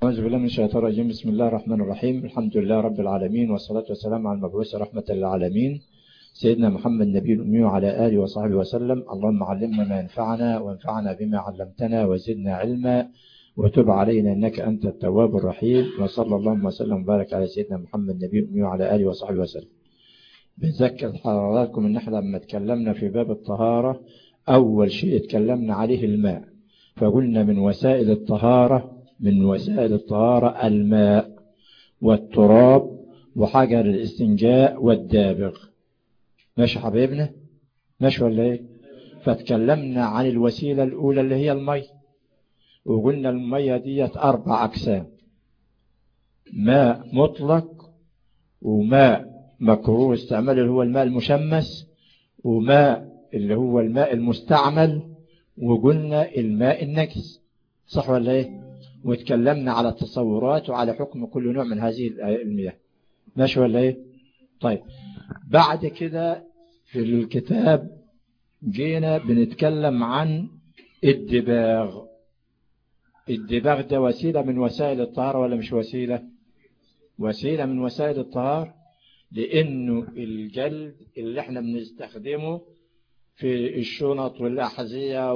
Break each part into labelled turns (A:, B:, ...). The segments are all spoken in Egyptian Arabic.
A: أعوذ بالله من الشيطان الرجيم بسم الله الرحمن الرحيم الحمد لله رب العالمين والصلاة والسلام على المبعوث رحمة للعالمين سيدنا محمد النبي الأمي وعلى آله وصحبه وسلم اللهم علمنا ما ينفعنا وانفعنا بما علمتنا وزدنا علما وتب علينا إنك أنت التواب الرحيم وصلى اللهم وسلم وبارك على سيدنا محمد النبي الأمي وعلى آله وصحبه وسلم بنذكر حضراتكم إن احنا لما تكلمنا في باب الطهارة أول شيء تكلمنا عليه الماء فقلنا من وسائل الطهارة من وسائل الطهارة الماء والتراب وحجر الاستنجاء والدابغ ماشي حبيبنا ماشي ولا ايه فتكلمنا عن الوسيلة الأولى اللي هي المي وقلنا المية ديت أربع أقسام ماء مطلق وماء مكروه استعمال اللي هو الماء المشمس وماء اللي هو الماء المستعمل وقلنا الماء النجس صح ولا ايه واتكلمنا على التصورات وعلى حكم كل نوع من هذه المياه ماشي ولا ايه طيب بعد كده في الكتاب جينا بنتكلم عن الدباغ الدباغ ده وسيلة من وسائل الطهارة ولا مش وسيلة وسيلة من وسائل الطهارة لأنه الجلد اللي احنا بنستخدمه في الشنط والأحذية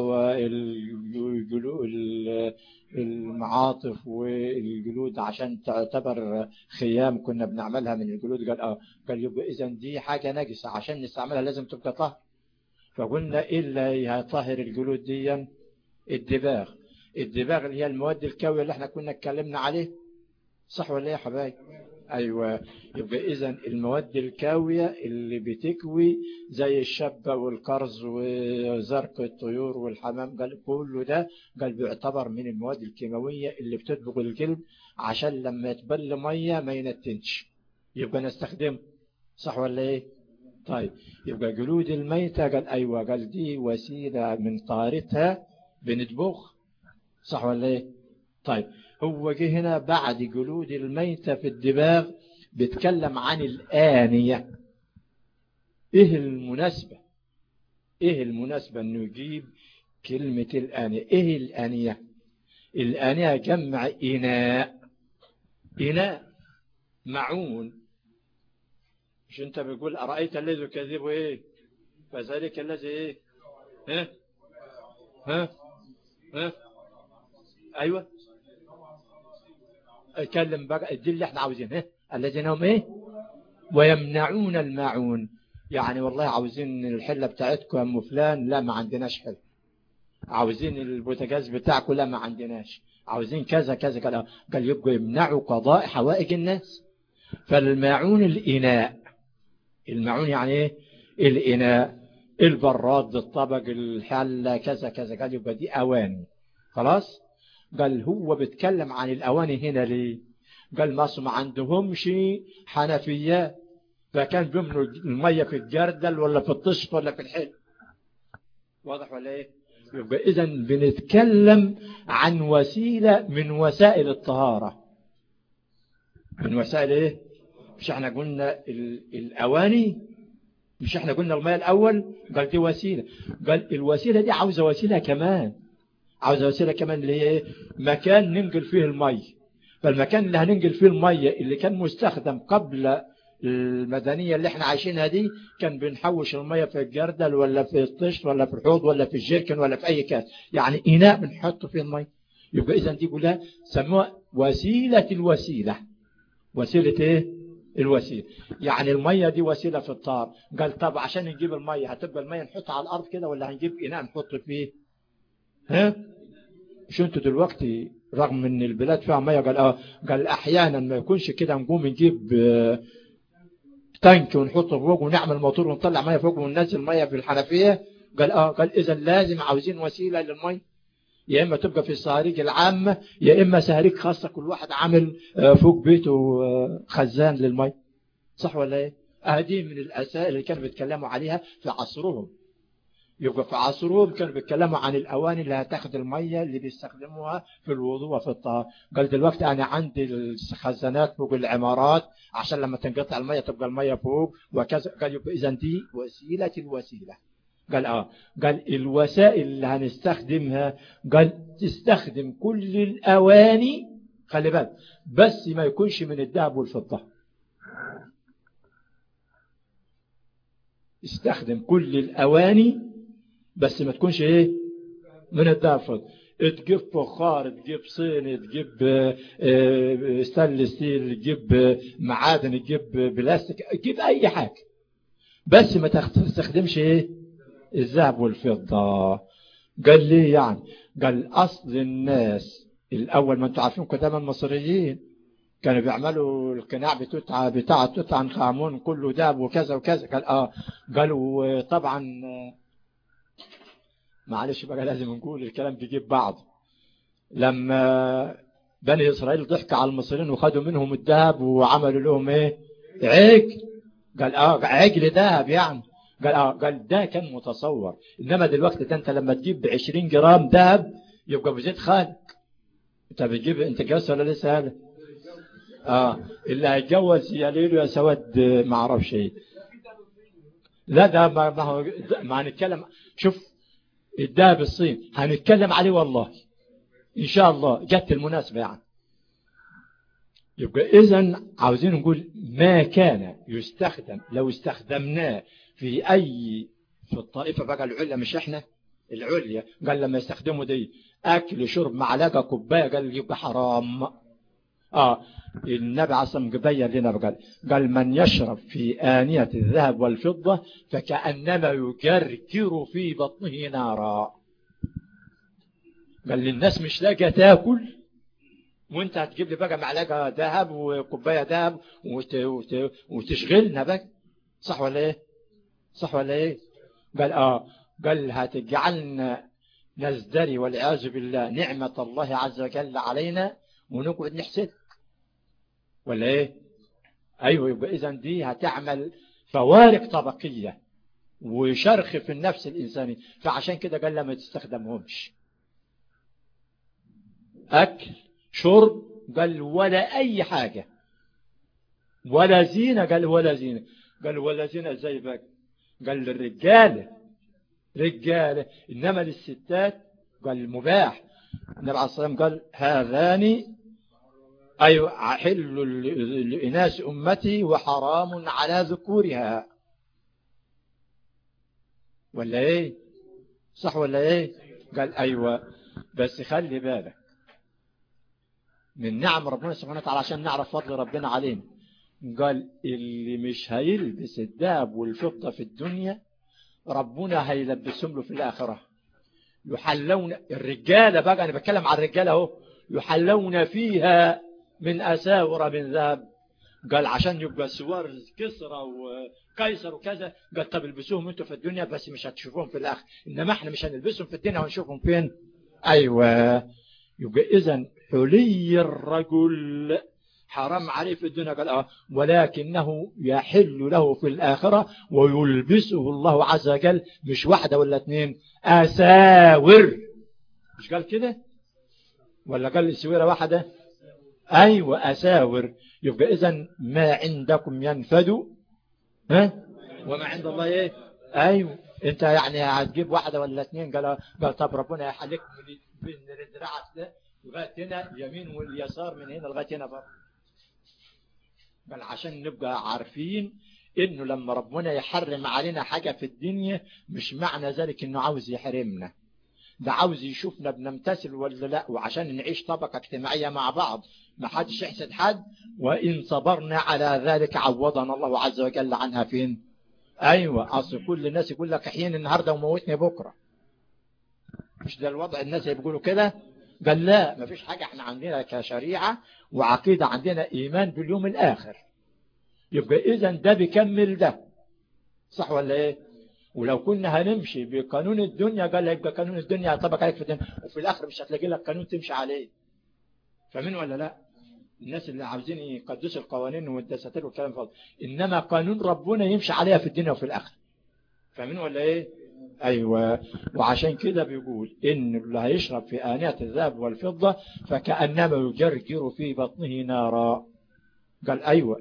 A: والمعاطف والجلود عشان تعتبر خيام كنا بنعملها من الجلود قال اه قال يبقى إذا دي حاجة نجسة عشان نستعملها لازم تبقى طهر فقلنا إيه اللي هيطهر الجلود دي الدباغ الدباغ اللي هي المواد الكاوية اللي احنا كنا اتكلمنا عليه صح ولا ايه يا حبايب أيوة يبقى إذا المواد الكاوية اللي بتكوي زي الشبة والكرز وزرق الطيور والحمام قال كله ده قال بيعتبر من المواد الكيماوية اللي بتدبغ الجلد عشان لما يتبل مية ما ينتنش يبقى نستخدمه صح ولا ايه طيب يبقى جلود الميتة قال أيوة قال دي وسيلة من طهارتها بندبغ صح ولا ايه طيب هو جه هنا بعد جلود الميتة في الدباغ بيتكلم عن الآنية ايه المناسبة ايه المناسبة انه يجيب كلمة الآنية ايه الآنية الآنية جمع إناء إناء معون مش انت بيقول أرأيت الذي يكذب ايه فذلك الذي ايه ها ها ها ايوه اتكلم بقى دي اللي احنا عاوزينه الذين هم ايه ويمنعون الماعون يعني والله عاوزين الحلة بتاعتكم يا ام فلان لا ما عندناش حل عاوزين البوتاجاز بتاعكم لا ما عندناش عاوزين كذا كذا قال قال يبقوا يمنعوا قضاء حوائج الناس فالماعون الإناء الماعون يعني ايه الإناء البراد الطبق الحلة كذا كذا قال يبقى دي أواني خلاص قال هو بيتكلم عن الأواني هنا ليه قال مصر ما عندهمش حنفيات فكان بيمنوا المية في الجردل ولا في الطشت ولا في الحل واضح ولا ايه يبقى اذا بنتكلم عن وسيلة من وسائل الطهارة من وسائل ايه مش احنا قلنا الأواني مش احنا قلنا الماء الأول قال دي وسيلة قال الوسيلة دي عاوزة وسيلة كمان عاوزة وسيلة كمان اللي هي ايه مكان ننقل فيه المية فالمكان اللي هننقل فيه المية اللي كان مستخدم قبل المدنية اللي احنا عايشينها دي كان بنحوش المية في الجردل ولا في الطشت ولا في الحوض ولا في الجيركن ولا في اي كاس يعني اناء بنحط فيه المية يبقى اذا دي كلها سموها وسيلة الوسيلة وسيلة ايه الوسيلة يعني المية دي وسيلة في الطار قال طب عشان نجيب المية هتبقى المية نحطها على الارض كده ولا هنجيب اناء نحط فيه ها مش انتوا دلوقتي رغم ان البلاد فيها ميه قال اه قال احيانا ما يكونش كده نقوم نجيب تانك ونحطه فوق ونعمل موتور ونطلع ميه فوق وننزل ميه في الحنفيه قال اه قال اذا لازم عاوزين وسيله للميه يا اما تبقى في الصهاريج العامه يا اما صهاريج خاصه كل واحد عامل فوق بيته خزان للميه صح ولا ايه هذه من الاسئله اللي كانوا بيتكلموا عليها في عصرهم يبقى في عصرهم كانوا بيتكلموا عن الأواني اللي هتاخد المية اللي بيستخدموها في الوضوء وفي الطهارة قال دلوقتي أنا عندي الخزانات فوق العمارات عشان لما تنقطع المية تبقى المية فوق وكذا قال يبقى إذا دي وسيلة الوسيلة قال آه قال الوسائل اللي هنستخدمها قال تستخدم كل الأواني خلي بالك بس ما يكونش من الذهب والفضة استخدم كل الأواني بس ما تكونش ايه من الذهب والفضة تجيب فخار تجيب صيني تجيب ستانلس ستيل تجيب معادن تجيب بلاستيك تجيب اي حاجة بس ما تستخدمش ايه الذهب والفضة قال لي يعني قال اصل الناس الاول ما انتم عارفين قدام المصريين كانوا بيعملوا القناع بتاع بتاع توت عنخ امون كله ذهب وكذا وكذا قال اه قالوا طبعا معلش بقى لازم نقول الكلام بيجيب بعض لما بني إسرائيل ضحك على المصريين وخدوا منهم الذهب وعملوا لهم ايه عجل قال اه عجل ذهب يعني قال اه قال ده كان متصور انما دلوقتي ده انت لما تجيب 20 جرام ذهب يبقى بزيت خالق انت بتجيب انت جوز ولا لسه هذا اه اللي هيتجوز يا ليل يا سواد ما اعرفش ايه لا ده ما هو ما هنتكلم شوف الذهب الصين هنتكلم عليه والله إن شاء الله جت المناسبة يعني يبقى إذا عاوزين نقول ما كان يستخدم لو استخدمناه في أي في الطائفة بقى العليا مش إحنا العليا قال لما يستخدموا دي أكل شرب معلقة كوباية قال يبقى حرام آه النبي عصم بين لنا قال قال من يشرب في آنية الذهب والفضة فكأنما يجرجر في بطنه نارا قال للناس مش لاقى تاكل وانت هتجيب لي بقى معلقة ذهب وكوباية ذهب وت... وت... وتشغلنا بقى صح ولا ايه صح ولا ايه قال اه قال هتجعلنا نزدري والعياذ بالله نعمة الله عز وجل علينا ونقعد نحسد ولا ايه ايوه يبقى اذا دي هتعمل فوارق طبقية وشرخ في النفس الإنساني فعشان كده قال لما تستخدمهمش أكل شرب قال ولا أي حاجة ولا زينة قال ولا زينة قال ولا زينة زي بقى قال للرجالة رجالة إنما للستات قال مباح النبي عليه الصلاة والسلام قال هذان أي حل لإناس أمتي وحرام على ذكورها ولا إيه صح ولا إيه قال أيوة بس خلي بالك من نعم ربنا سبحانه وتعالى عشان نعرف فضل ربنا علينا قال اللي مش هيلبس الذهب والفضة في الدنيا ربنا هيلبسهم له في الآخرة يحلون الرجالة بقى أنا بتكلم عن الرجالة اهو يحلون فيها من أساور من ذهب قال عشان يبقى سوار كسرى وقيصر وكذا قال طب البسوهم انتوا في الدنيا بس مش هتشوفوهم في الآخر إنما احنا مش هنلبسهم في الدنيا ونشوفهم فين أيوة يبقى إذا حلي الرجل حرام عليه في الدنيا قال آه ولكنه يحل له في الآخرة ويلبسه الله عز وجل مش واحدة ولا اثنين أساور مش قال كده ولا قال السويرة واحدة أيوة أساور يبقى إذا ما عندكم ينفد ها وما عند الله إيه أيوة أنت يعني هتجيب واحدة ولا اثنين قال قال طب ربنا يحلك من الدراعة ده لغاية هنا اليمين واليسار من هنا لغاية هنا بقى بل عشان نبقى عارفين انه لما ربنا يحرم علينا حاجة في الدنيا مش معنى ذلك انه عاوز يحرمنا ده عاوز يشوفنا بنمتثل ولا لا وعشان نعيش طبقة اجتماعية مع بعض ما حدش يحسد حد وإن صبرنا على ذلك عوضنا الله عز وجل عنها فين أيوة أصل كل الناس يقول لك احيين النهاردة وموتني بكرة مش ده الوضع الناس يقولوا كده قال لا ما فيش حاجة احنا عندنا كشريعة وعقيدة عندنا إيمان باليوم الآخر يبقى إذا ده بيكمل ده صح ولا إيه ولو كنا هنمشي بقانون الدنيا قال يبقى قانون الدنيا يطبق عليك في الدنيا وفي الآخر مش هتلاقي لك قانون تمشي عليه فمن ولا لا الناس اللي عاوزين يقدسوا القوانين والدساتير والكلام فاضي إنما قانون ربنا يمشي عليها في الدنيا وفي الآخر فمن ولا إيه أيوة وعشان كده بيقول إن اللي هيشرب في آنية الذهب والفضة فكأنما يجرجر في بطنه نارا قال أيوة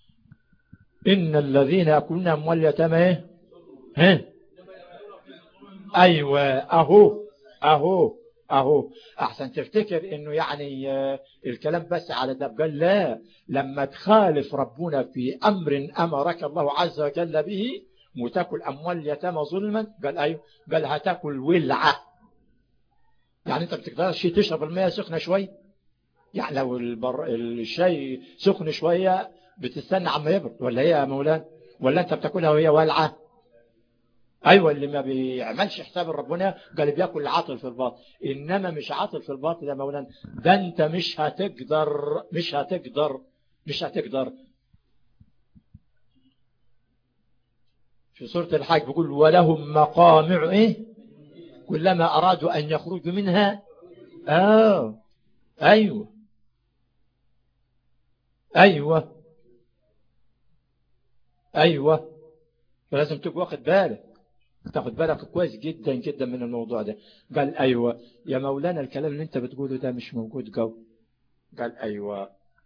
A: إن الذين يأكلون أموال اليتامى ها أيوة أهو أهو اهو احسن تفتكر انه يعني آه، الكلام بس على ده قال لا لما تخالف ربنا في امر امرك الله عز وجل به وتاكل اموال اليتامى ظلما قال ايوه قال هتاكل ولعه يعني انت بتقدرش تشرب المياه سخنه شويه يعني لو البر... الشاي سخن شويه بتستنى عما يبرد ولا هي يا مولانا ولا انت بتاكلها وهي والعه ايوه اللي ما بيعملش حساب ربنا قال بياكل عاطل في الباطن انما مش عاطل في الباطن يا مولانا ده انت مش هتقدر مش هتقدر مش هتقدر في سورة الحاج بيقول ولهم مقامع ايه كلما ارادوا ان يخرجوا منها اه ايوه ايوه ايوه فلازم تبقى واخد بالك تاخد بالك كويس جدا جدا من الموضوع ده قال أيوة يا مولانا الكلام اللي انت بتقوله ده مش موجود جو قال أيوة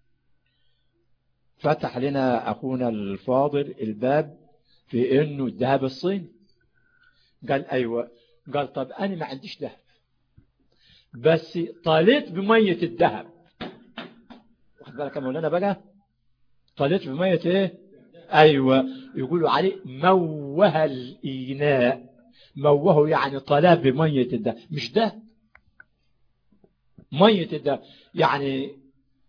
A: فتح لنا أخونا الفاضل الباب في إنه الذهب الصيني قال أيوة قال طب أنا ما عنديش ذهب بس طالت بمية الذهب واخد بالك يا مولانا بقى طالت بمية ايه أيوة يقولوا عليه موه الإيناء موه يعني طلاب بمية الدم مش ده مية الدم يعني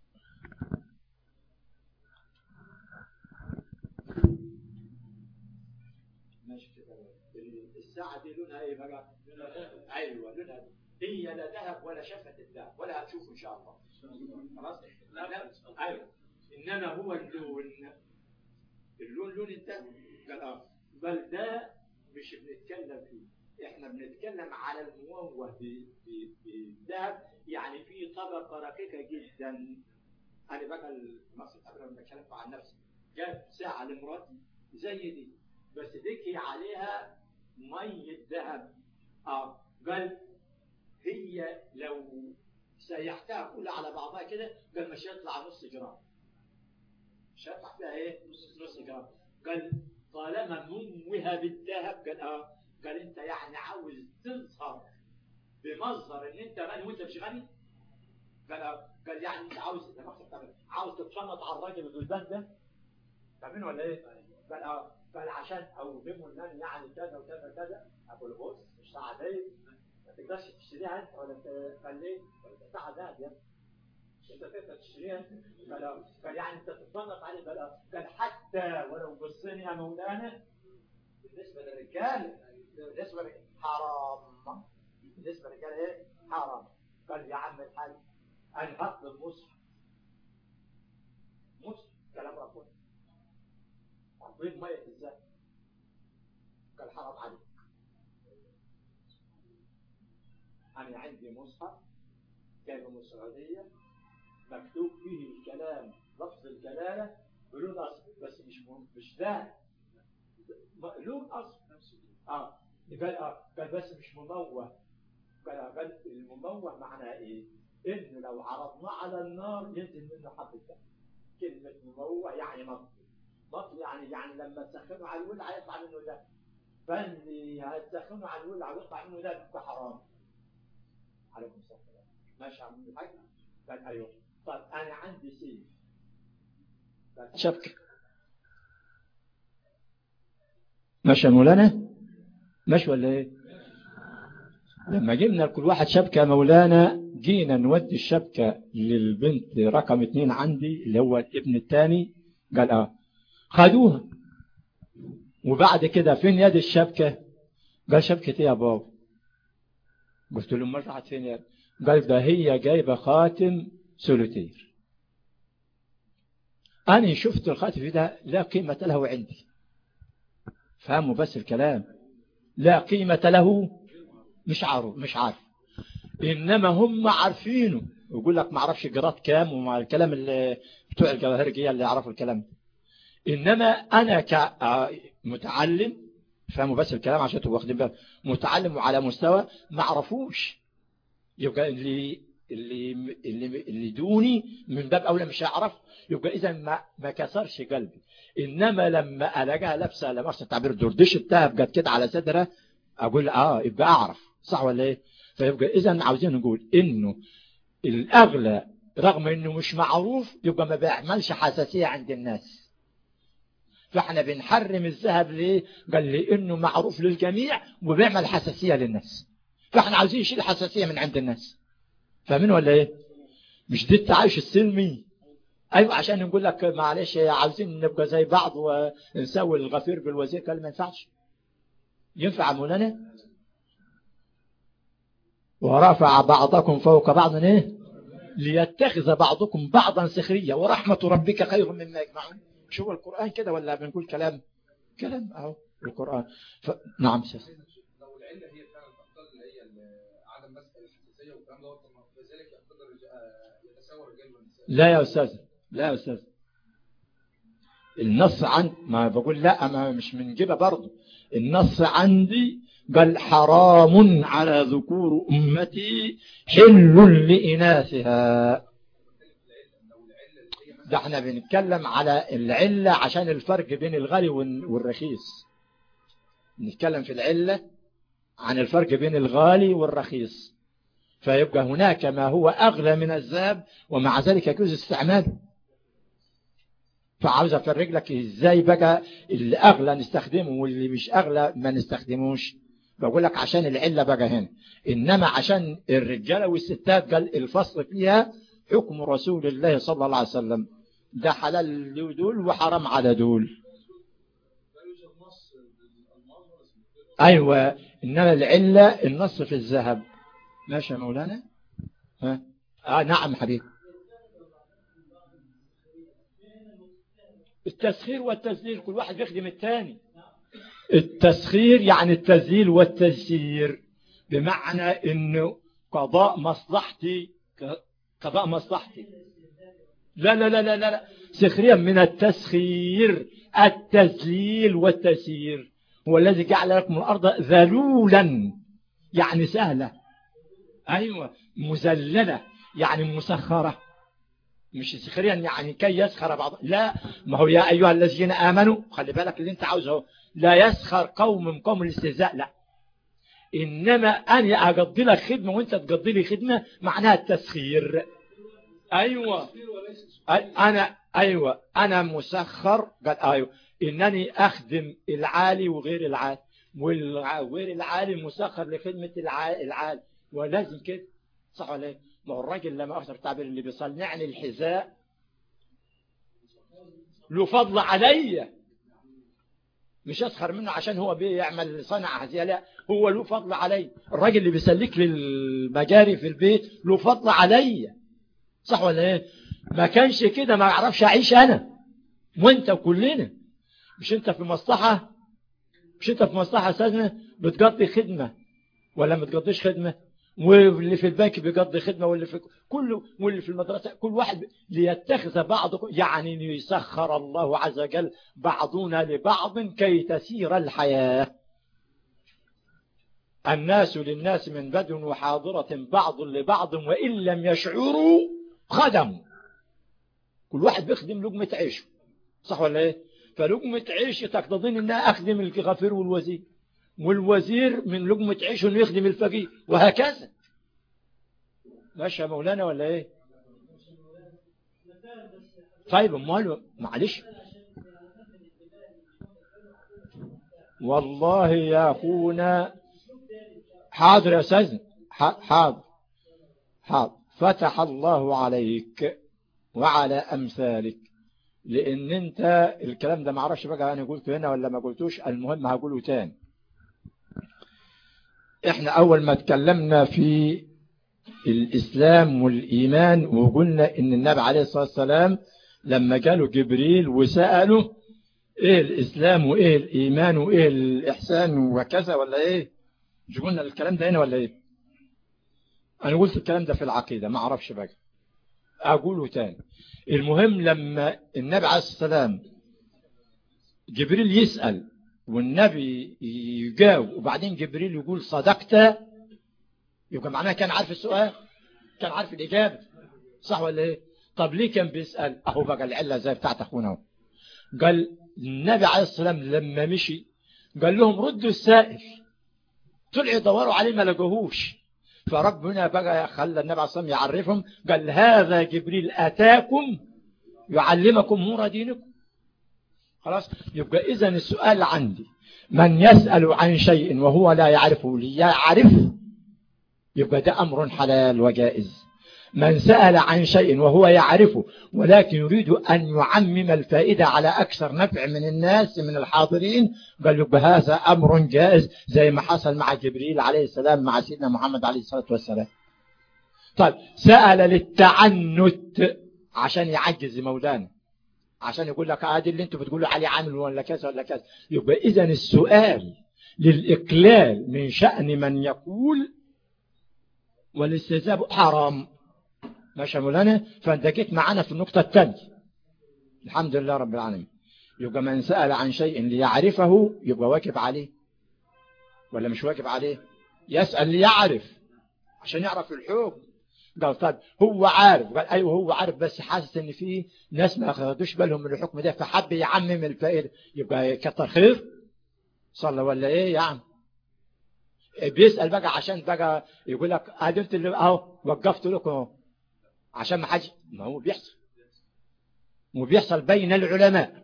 A: الساعة دي لونها ايه بقى ايوه لونها هي لا ذهب ولا شفة الذهب ولا هتشوفه ان شاء الله خلاص لا ايوه انما هو اللون اللون لون انتهى قال اه بل ده مش بنتكلم فيه احنا بنتكلم على الموه بالذهب يعني في طبقه رقيقه جدا انا بقى المقصد قبل ما بتكلم عن نفسي جاب ساعه لمراتي زي دي بس ديكي عليها ميه ذهب اه قال هي لو سيحتها كلها على بعضها كده قال مش هيطلع نص جرام مش هيطلع فيها ايه نص جرام قال طالما منوه بالذهب قال اه قال انت يعني عاوز تظهر بمظهر ان انت غني وانت مش غني قال اه قال يعني انت عاوز عاوز تتشنط على الراجل الغلبان ده فاهمين ولا ايه قال اه قال عشان اوهمه ان انا يعني كذا وكذا كذا اقول بص مش ساعه دي ما تقدرش تشتريها انت ولا تخليه ساعه ذهب يا انت تقدر تشتريها قال قال يعني انت تتصنف عليه قال قال حتى ولو بالصين يا مولانا بالنسبه للرجال بالنسبه لك حرام بالنسبه للرجال ايه حرام قال يا عم الحاج انا هطلب المصحف مصحف كلام ربنا تطبيق ميه ازاي قال حرام عليك انا عندي مصحف جايبه من السعوديه مكتوب فيه الكلام لفظ الجلالة بلون أصفر بس مش مش ده لون أصفر اه قال اه قال بس مش مموه قال قال المموه معناه ايه؟ ان لو عرضناه على النار ينزل منه حبة دم كلمة مموه يعني مطفي مطفي يعني يعني لما تسخنه على الولع هيطلع منه ده فاللي هتسخنه على الولع ويطلع منه ده يبقى حرام عليكم السلام ماشي عم الحاج قال ايوه طيب أنا عندي سيف شبكة ماشي يا مولانا ماشي ولا ايه لما جبنا لكل واحد شبكة مولانا جينا نودي الشبكة للبنت رقم اتنين عندي اللي هو الابن الثاني قال اه خدوها وبعد كده فين يد الشبكة قال شبكة ايه يا بابا قلت له ما راحت فين يد قال ده هي جايبة خاتم سولوتير أنا شفت الخاتم ده لا قيمة له عندي فهموا بس الكلام لا قيمة له مش عارف مش عارف إنما هم عارفينه يقول لك ما اعرفش جرات كام ومع الكلام اللي بتوع الجواهرجية اللي يعرفوا الكلام ده إنما أنا كمتعلم فهموا بس الكلام عشان تبقوا واخدين بالك متعلم وعلى مستوى ما عرفوش يبقى اللي اللي اللي اللي دوني من باب اولى مش هيعرف يبقى اذا ما ما كسرش قلبي انما لما الاقيها لابسه لما التعبير الدردش بتاعها بجد كده على صدرها اقول اه يبقى اعرف صح ولا ايه فيبقى إذا عاوزين نقول إنه الأغلى رغم إنه مش معروف يبقى ما بيعملش حساسية عند الناس فاحنا بنحرم الذهب ليه قال لي إنه معروف للجميع وبيعمل حساسية للناس فاحنا عاوزين نشيل الحساسية من عند الناس فاهمين ولا ايه مش دي التعايش السلمي ايوه عشان نقول لك معلش عاوزين نبقى زي بعض ونسوي الغفير بالوزير قال ما ينفعش ينفع مولانا ورفع بعضكم فوق بعض ايه ليتخذ بعضكم بعضا سخريا ورحمة ربك خير مما يجمعون شو القرآن كده ولا بنقول كلام كلام اهو القرآن ف... نعم شيخ
B: لو العلة هي فعلا تقتضي اللي هي عدم مسألة الحساسية والكلام ده فذلك يقتضي يتساوى الرجال والنساء
A: لا يا أستاذ لا يا أستاذ النص عند ما بقول لا ما مش من جيبه برضه النص عندي قال حرام على ذكور أمتي حل لإناثها ده احنا بنتكلم على العلة عشان الفرق بين الغالي والرخيص نتكلم في العلة عن الفرق بين الغالي والرخيص فيبقى هناك ما هو أغلى من الذهب ومع ذلك يجوز استعماله فعاوز افرج لك ازاي بقى اللي اغلى نستخدمه واللي مش اغلى ما نستخدموش بقول لك عشان العله بقى هنا انما عشان الرجاله والستات قال الفصل فيها حكم رسول الله صلى الله عليه وسلم ده حلال لدول وحرام على دول ايوه انما العله النص في الذهب ماشي يا مولانا ها آه نعم حبيبي التسخير والتسجيل كل واحد بيخدم الثاني التسخير يعني التسجيل والتسجير بمعنى انه قضاء مصلحتي قضاء مصلحتي لا لا لا لا لا سخريا من التسخير التسليل والتسيير هو الذي جعل لكم الأرض ذلولا يعني سهلة أيوة مزللة يعني مسخرة مش سخريا يعني كي يسخر بعض لا ما هو يا أيها الذين آمنوا خلي بالك اللي انت عاوزه لا يسخر قوم من قوم الاستهزاء لا إنما أنا أقضي لك خدمة وانت تقضي لي خدمة معناها التسخير أيوة أنا أيوة أنا مسخر قال أيوة إنني أخدم العالي وغير العالي وغير العالي مسخر لخدمة العالي ولازم كده صح ولا ايه ما هو الراجل لما أكثر تعبير اللي بيصنعني الحذاء له فضل عليا مش أسخر منه عشان هو بيعمل صنع هذه لا هو له فضل علي الراجل اللي بيسلك لي المجاري في البيت له فضل عليا صح ولا ايه ما كانش كده ما اعرفش اعيش انا وانت وكلنا مش انت في مصلحة مش انت في مصلحة استاذنا بتقضي خدمة ولا ما بتقضيش خدمة واللي في البنك بيقضي خدمة واللي في كله واللي في المدرسة كل واحد ليتخذ بعضكم يعني يسخر الله عز وجل بعضنا لبعض كي تسير الحياة الناس للناس من بدو وحاضرة بعض لبعض وإن لم يشعروا خدموا كل واحد بيخدم لقمة عيشه صح ولا ايه فلقمة عيش تقتضين انها اخدم الغفير والوزير والوزير من لقمة عيش انه يخدم الفقير وهكذا ماشي يا مولانا ولا ايه طيب امال معلش والله يا اخونا حاضر يا استاذ حاضر حاضر فتح الله عليك وعلى امثالك لان انت الكلام ده معرفش بقى انا قلته هنا ولا ما قلتوش المهم هقوله تاني احنا اول ما اتكلمنا في الاسلام والايمان وقلنا ان النبي عليه الصلاة والسلام لما جاله جبريل وسأله ايه الاسلام وايه الايمان وايه الاحسان وكذا ولا ايه مش قلنا الكلام ده هنا ولا ايه انا قلت الكلام ده في العقيدة ما اعرفش بقى اقوله تاني المهم لما النبي عليه الصلاة والسلام جبريل يسأل والنبي يجاوب وبعدين جبريل يقول صدقت يبقى معناها كان عارف السؤال كان عارف الإجابة صح ولا ايه طب ليه كان بيسأل اهو بقى العلة زي بتاعت اخونا اهو قال النبي عليه الصلاة والسلام لما مشي قال لهم ردوا السائل طلعوا يدوروا عليه ما لقوهوش فربنا بقى خلى النبي عليه الصلاة والسلام يعرفهم قال هذا جبريل أتاكم يعلمكم أمور دينكم خلاص يبقى إذا السؤال عندي من يسأل عن شيء وهو لا يعرفه ليعرف يبقى ده أمر حلال وجائز من سأل عن شيء وهو يعرفه ولكن يريد أن يعمم الفائدة على أكثر نفع من الناس من الحاضرين قال يبقى هذا أمر جائز زي ما حصل مع جبريل عليه السلام مع سيدنا محمد عليه الصلاة والسلام طيب سأل للتعنت عشان يعجز مولانا عشان يقول لك عادي اللي انتوا بتقولوا عليه عامل ولا كذا ولا كذا يبقى إذا السؤال للإقلال من شأن من يقول والاستهزاء حرام ماشي مولانا فانت جيت معانا في النقطة الثانية الحمد لله رب العالمين يبقى من سأل عن شيء ليعرفه يبقى واجب عليه ولا مش واجب عليه يسأل ليعرف عشان يعرف الحكم قال طب هو عارف قال ايوه هو عارف بس حاسس ان في ناس ما اخذوش بالهم من الحكم ده فحب يعمم الفائده يبقى كتر خير صلى ولا ايه يا عم بيسال بقى عشان بقى يقول لك قدرت اللي اهو وقفت لكم اهو عشان ما حاجه ما هو بيحصل وبيحصل بين العلماء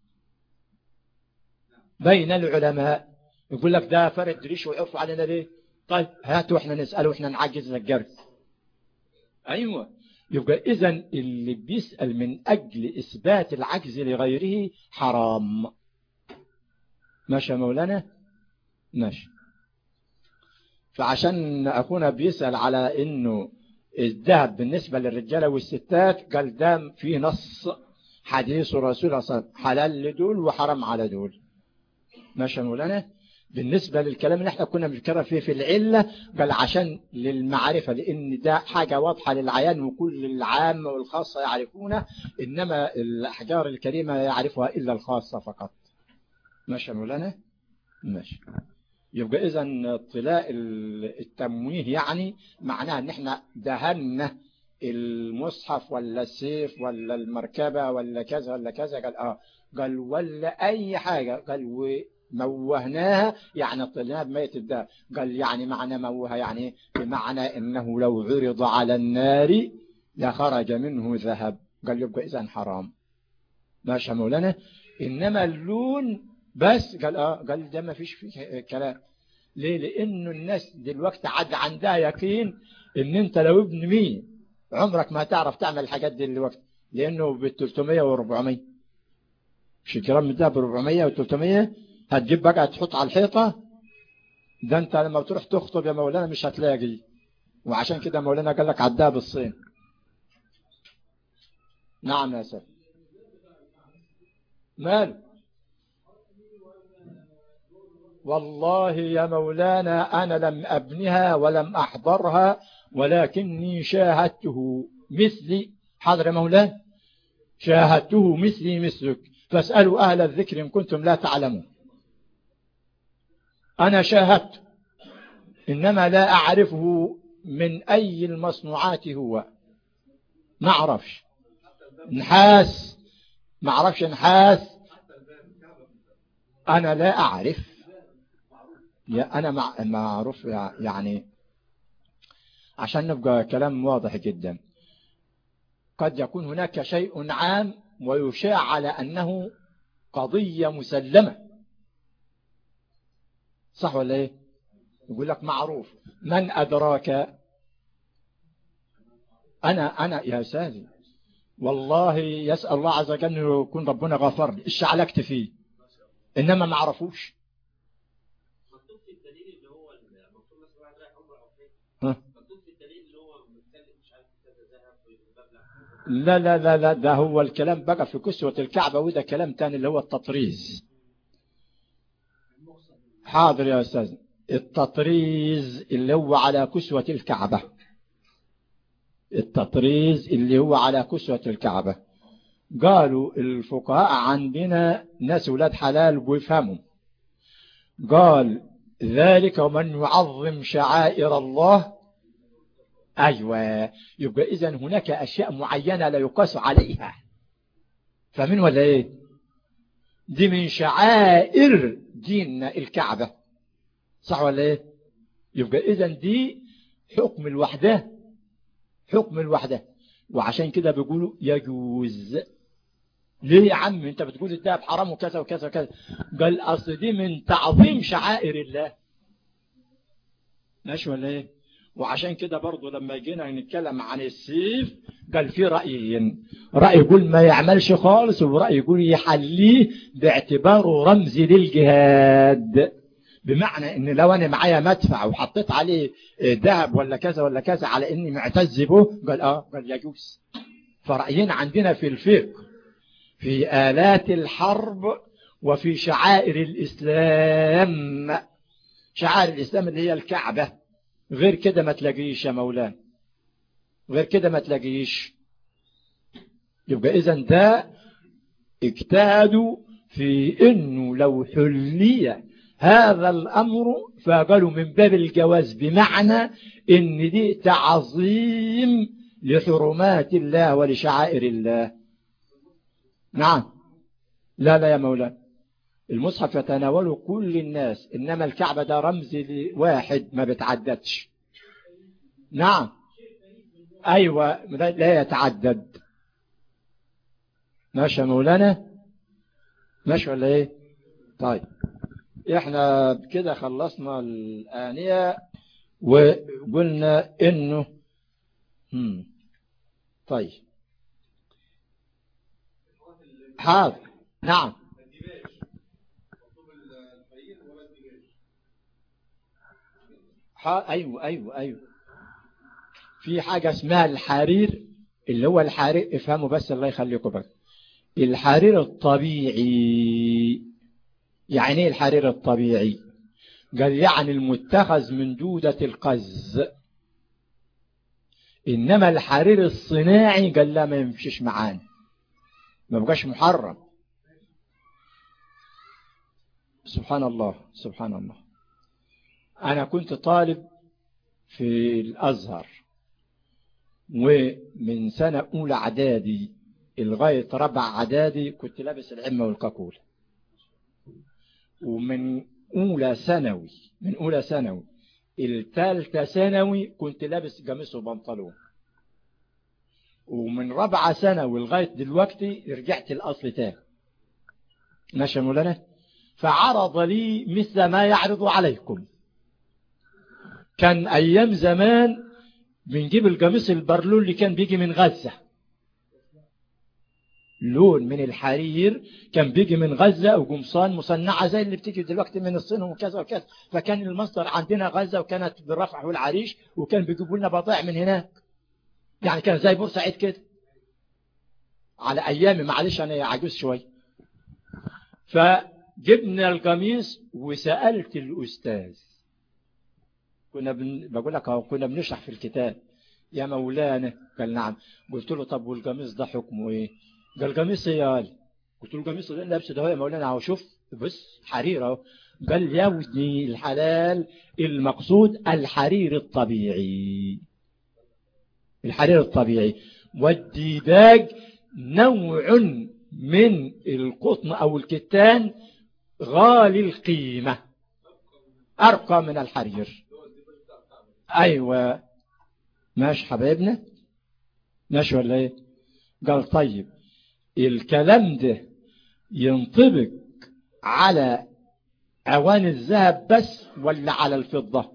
A: بين العلماء يقول لك ده فرد ريش ويقف علينا ليه طيب هاتوا احنا نساله واحنا نعجز الجرس أيوة يبقى إذا اللي بيسأل من أجل إثبات العجز لغيره حرام ماشي مولانا ماشي فعشان أخونا بيسأل على إنه الذهب بالنسبة للرجالة والستات قال ده في نص حديث الرسول صلى الله عليه وسلم حلال لدول وحرام على دول ماشي مولانا بالنسبة للكلام اللي احنا كنا بنتكلم فيه في العلة قال عشان للمعرفة لأن ده حاجة واضحة للعيان وكل العامة والخاصة يعرفونه إنما الأحجار الكريمة يعرفها إلا الخاصة فقط ماشي مولانا ماشي يبقى إذا اطلاع التمويه يعني معناها ان احنا دهنا المصحف ولا السيف ولا المركبة ولا كذا ولا كذا قال اه قال ولا أي حاجة قال موهناها يعني طلناها بميت الدار قال يعني معنى موها يعني بمعنى انه لو عرض على النار لخرج منه ذهب قال يبقى اذا حرام ماشي مولانا انما اللون بس قال اه قال ده ما فيش فيه كلام ليه لانه الناس دلوقتي عاد عندها يقين ان انت لو ابن مين عمرك ما تعرف تعمل الحاجات دي دلوقتي لانه ب 300 و 400 مش الكلام ده ب 400 و 300 هتجيب بقى تحط على الحيطة ده انت لما بتروح تخطب يا مولانا مش هتلاقي وعشان كده مولانا قال لك عدها بالصين نعم يا سيد مال والله يا مولانا أنا لم أبنها ولم أحضرها ولكني شاهدته مثلي حضر يا مولانا شاهدته مثلي مثلك فاسألوا أهل الذكر إن كنتم لا تعلمون أنا شاهدت إنما لا أعرفه من أي المصنوعات هو ما أعرفش نحاس ما أعرفش نحاس أنا لا أعرف أنا معروف يعني عشان نبقى كلام واضح جدا قد يكون هناك شيء عام ويشاع على أنه قضية مسلمة صح ولا ايه يقول لك معروف من أدراك أنا أنا يا سادي والله يسأل الله عز وجل أنه يكون ربنا غفر لي إيش علقت فيه إنما ما عرفوش
C: مكتوب في الدليل اللي هو مكتوب مثلا واحد رايح عمره او حاجه
A: ها
C: مكتوب في الدليل اللي هو متكلم مش عارف كذا ذهب ومبلغ
A: لا لا لا لا ده هو الكلام بقى في كسوة الكعبة وده كلام تاني اللي هو التطريز حاضر يا أستاذ التطريز اللي هو على كسوة الكعبة التطريز اللي هو على كسوة الكعبة قالوا الفقهاء عندنا ناس ولاد حلال ويفهموا قال ذلك ومن يعظم شعائر الله أيوة يبقى إذن هناك أشياء معينة لا يقاس عليها فمن ولا إيه دي من شعائر دين الكعبة صح ولا إيه يبقى إذن دي حكم الوحدة حكم الوحدة وعشان كده بيقولوا يجوز ليه يا عم انت بتقول الدهب حرام وكذا وكذا وكذا قال اصل دي من تعظيم شعائر الله ماشي ولا ايه وعشان كده برضو لما جينا نتكلم عن السيف قال في رأيين رأي يقول ما يعملش خالص ورأي يقول يحليه باعتباره رمز للجهاد بمعنى ان لو انا معايا مدفع وحطيت عليه ذهب ولا كذا ولا كذا على اني معتز به قال اه قال يجوز فرأيين عندنا في الفقه في آلات الحرب وفي شعائر الإسلام شعائر الإسلام اللي هي الكعبة غير كده ما تلاقيش يا مولانا غير كده ما تلاقيش يبقى إذا ده اجتهدوا في انه لو حلي هذا الامر فقالوا من باب الجواز بمعنى ان دي تعظيم لحرمات الله ولشعائر الله نعم لا لا يا مولانا المصحف يتناوله كل الناس إنما الكعبة ده رمز لواحد ما بتعددش نعم أيوة لا يتعدد ماشي يا مولانا ماشي ولا ايه طيب احنا كده خلصنا الآنية وقلنا انه هم. طيب حاضر نعم ايوه ايوه ايوه في حاجة اسمها الحرير اللي هو الحرير افهموا بس الله يخليكم بس الحرير الطبيعي يعني ايه الحرير الطبيعي قال يعني المتخذ من دودة القز إنما الحرير الصناعي قال لا ما يمشيش معانا ما بقاش محرم سبحان الله سبحان الله أنا كنت طالب في الأزهر ومن سنة أولى عدادي لغاية ربع عدادي كنت لابس العمة والكاكول ومن أولى ثانوي من أولى ثانوي الثالثة ثانوي كنت لابس قميص وبنطلون ومن رابعة ثانوي لغاية دلوقتي رجعت الأصل تاني ماشي مولانا فعرض لي مثل ما يعرض عليكم كان أيام زمان بنجيب القميص البرلول اللي كان بيجي من غزة لون من الحرير كان بيجي من غزة وقمصان مصنعة زي اللي بتيجي دلوقتي من الصين وكذا وكذا فكان المصدر عندنا غزة وكانت بالرفع والعريش وكان بيجيبوا لنا بضائع من هناك يعني كان زي بورسعيد كده على أيامي معلش أنا عجوز شوي فجبنا القميص وسألت الأستاذ كنا بن... بقول لك كنا بنشرح في الكتاب يا مولانا قال نعم قلت له طب والقميص ده حكمه ايه قال قميص ايه قال قلت له قميص اللي لابسه ده يا مولانا اهو شوف بص حرير اهو قال يا ودي الحلال المقصود الحرير الطبيعي الحرير الطبيعي والديباج نوع من القطن او الكتان غالي القيمة ارقى من الحرير ايوه ماشي حبايبنا ماشي ولا ايه قال طيب الكلام ده ينطبق على اوان الذهب بس ولا على الفضة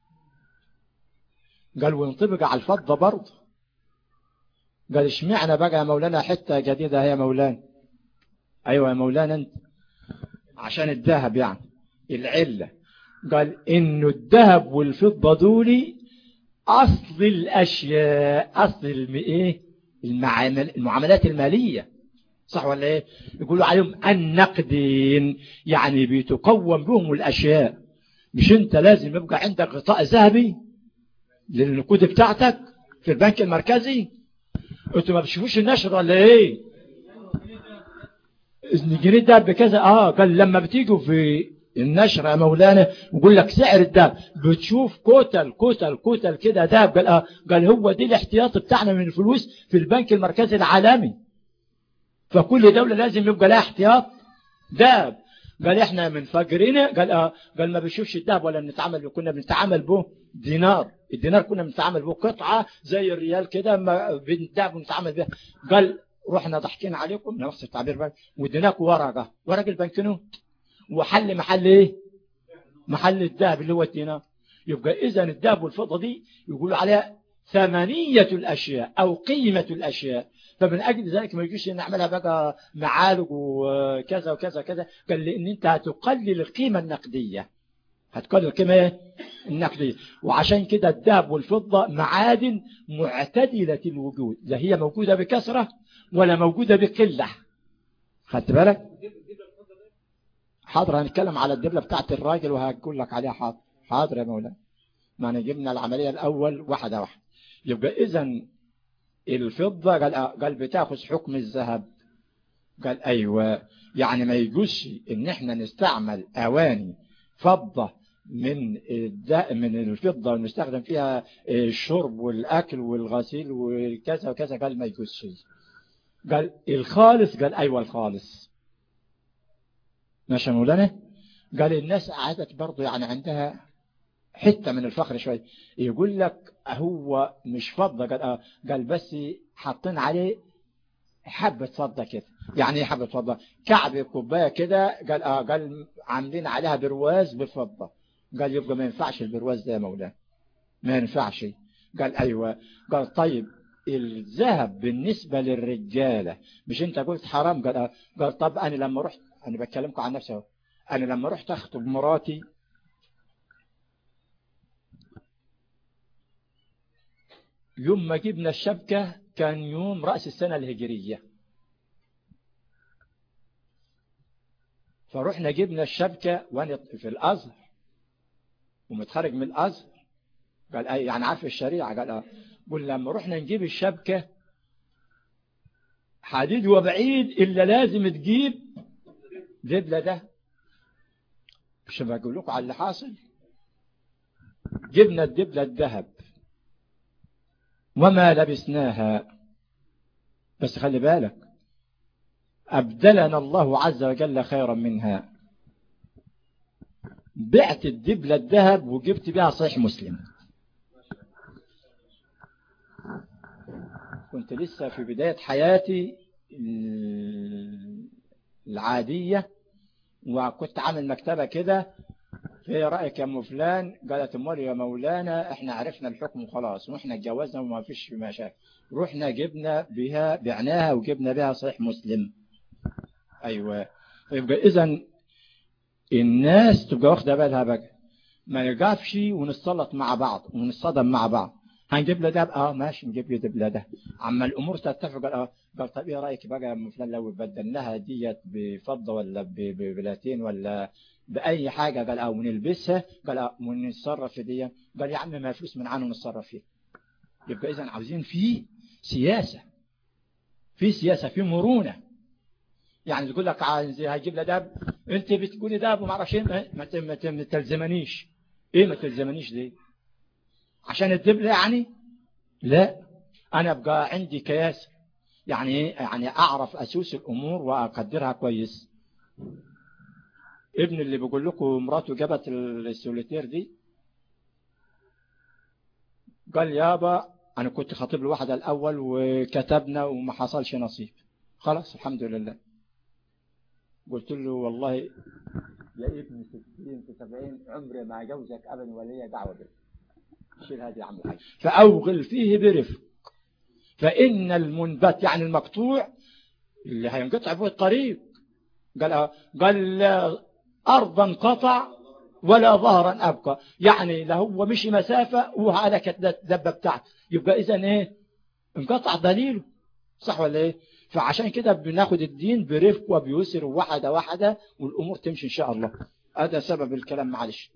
A: قال وينطبق على الفضة برضه قال اشمعنا بقى يا مولانا حتة جديدة يا مولانا ايوه يا مولانا انت عشان الذهب يعني العلة قال انه الذهب والفضة دولي اصل الاشياء اصل ايه المعاملات المالية صح ولا ايه يقولوا عليهم النقدين يعني بيتقوم بهم الاشياء مش انت لازم يبقى عندك غطاء ذهبي للنقود بتاعتك في البنك المركزي انتوا ما بتشوفوش النشر ولا ايه الجنيه ده بكذا اه قال لما بتيجوا في النشر يا مولانا ويقول لك سعر الدهب بتشوف كوتل كوتل كوتل كده دهب قال اه قال هو دي الاحتياط بتاعنا من الفلوس في البنك المركزي العالمي فكل دولة لازم يبقى لها احتياط دهب قال احنا من فجرنا قال اه قال ما بيشوفش الذهب ولا بنتعامل كنا بنتعامل به دينار الدينار كنا بنتعامل به قطعة زي الريال كده ما بالذهب بنتعامل بها قال رحنا ضحكين عليكم نفس التعبير بقى وديناكم ورقة ورق البنكنوت وحل محل ايه محل الذهب اللي هو الدينار يبقى اذا الذهب والفضة دي يقولوا عليها ثمنية الأشياء أو قيمة الأشياء فمن أجل ذلك ما يجيش نعملها بقى معالج وكذا وكذا كذا قال لأن أنت هتقلل القيمة النقدية هتقلل القيمة النقدية وعشان كده الذهب والفضة معادن معتدلة الوجود لا هي موجودة بكثرة ولا موجودة بقلة خدت بالك حاضر هنتكلم على الدبلة بتاعت الراجل وهقول لك عليها حاضر حاضر يا مولانا ما انا جبنا العملية الأول واحدة واحدة يبقى إذا الفضة قال, قال بتاخذ حكم الذهب قال أيوة يعني ما يجوزش إن احنا نستعمل أواني فضة من من الفضة ونستخدم فيها الشرب والأكل والغسيل والكذا وكذا قال ما يجوزش قال الخالص قال أيوة الخالص ماشي مولانا قال الناس قعدت برضه يعني عندها حتة من الفخر شوية يقول لك هو مش فضة قال, آه قال بس حاطين عليه حبة فضة كده يعني ايه حبة فضة كعب كوباية كده قال آه قال عاملين عليها برواز بفضة قال يبقى ما ينفعش البرواز ده يا مولانا ما ينفعش قال ايوه قال طيب الذهب بالنسبة للرجالة مش انت قلت حرام قال آه قال طب انا لما رحت انا بتكلمكم عن نفسي انا لما رحت اخطب مراتي يوم ما جبنا الشبكة كان يوم رأس السنة الهجرية فروحنا جبنا الشبكة وانا في الأزهر ومتخرج من الأزهر قال أي يعني عارف الشريعة قال أه قل لما رحنا نجيب الشبكة حديد وبعيد إلا لازم تجيب دبلة ده مش بقول لكم على اللي حاصل جبنا الدبلة الذهب وما لبسناها بس خلي بالك أبدلنا الله عز وجل خيرا منها بعت الدبلة الذهب وجبت بها صحيح مسلم كنت لسه في بداية حياتي العادية وكنت عامل مكتبة كده في رأيك يا ام فلان قالت امال يا مولانا احنا عرفنا الحكم خلاص واحنا اتجوزنا وما فيش مشاكل رحنا جبنا بها بعناها وجبنا بها صحيح مسلم ايوه يبقى اذا الناس تبقى واخده بالها بقى ما نرجعش ونتسلط مع بعض ونصطدم مع بعض هنجيب له ده اه ماشي نجيب له دبله ده عما الامور تتفق اه قال طب ايه رايك بقى يا ام فلان لو بدلناها ديت بفضه ولا ببلاتين ولا بأي حاجة قال أو نلبسها قال أو ونتصرف في دي قال يا عم ما فلوس من عنه نتصرف فيه يبقى إذا عاوزين في سياسة في سياسة في مرونة يعني تقول لك عايز هجيب لي داب انت بتقولي داب وما اعرفش ايه ما تلزمنيش ايه ما تلزمنيش ليه عشان الدبلة يعني لا انا ابقى عندي كياس يعني يعني اعرف اسوس الامور واقدرها كويس ابن اللي بيقول لكم مراته جابت السوليتير دي قال يابا انا كنت خاطب له واحده الاول وكتبنا وما حصلش نصيب خلاص الحمد لله قلت له والله يا ابن 60 في 70 عمري ما جوزك ابدا ولا لي دعوه بك شيل هذه يا عم الحاج فاوغل فيه برفق فان المنبت يعني المقطوع اللي هينقطع به الطريق قال قال أرضا قطع ولا ظهرا أبقى يعني لا هو مشي مسافة وهلكت الدبة بتاعته يبقى إذا إيه انقطع دليله صح ولا إيه فعشان كده بناخد الدين برفق وبيسر واحدة واحدة والأمور تمشي إن شاء الله هذا سبب الكلام معلش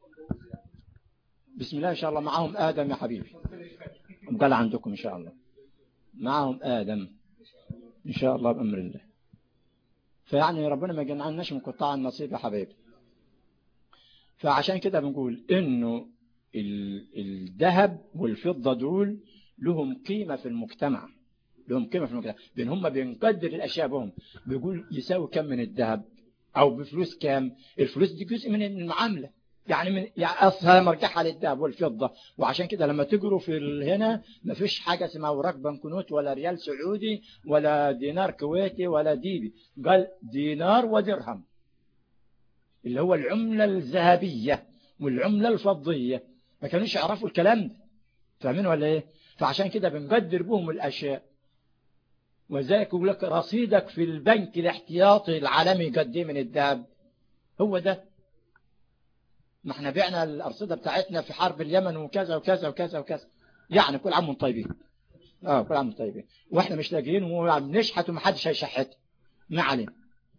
A: بسم الله إن شاء الله معهم آدم يا حبيبي قال عندكم إن شاء الله معهم آدم إن شاء الله بأمر الله فيعني ربنا ما يجمعناش من قطاع النصيب يا حبايبي فعشان كده بنقول انه الذهب والفضة دول لهم قيمة في المجتمع لهم قيمة في المجتمع بين هم بينقدر الأشياء بهم بيقول يساوي كم من الذهب او بفلوس كام الفلوس دي جزء من المعاملة يعني من يعني اصلا مرجعها للذهب والفضة وعشان كده لما تجروا في هنا ما فيش حاجة اسمها وراك بنكنوت ولا ريال سعودي ولا دينار كويتي ولا ديبي قال دينار ودرهم اللي هو العملة الذهبية والعملة الفضية ما كانوش يعرفوا الكلام ده فاهمين ولا ايه فعشان كده بنقدر بهم الاشياء وذلك يقول لك رصيدك في البنك الاحتياطي العالمي قد ايه من الذهب هو ده ما احنا بعنا الارصده بتاعتنا في حرب اليمن وكذا وكذا وكذا وكذا يعني كل عام طيبين اه كل عام طيبين واحنا مش لاقيين وبنشحت ومحدش هيشحت ما علينا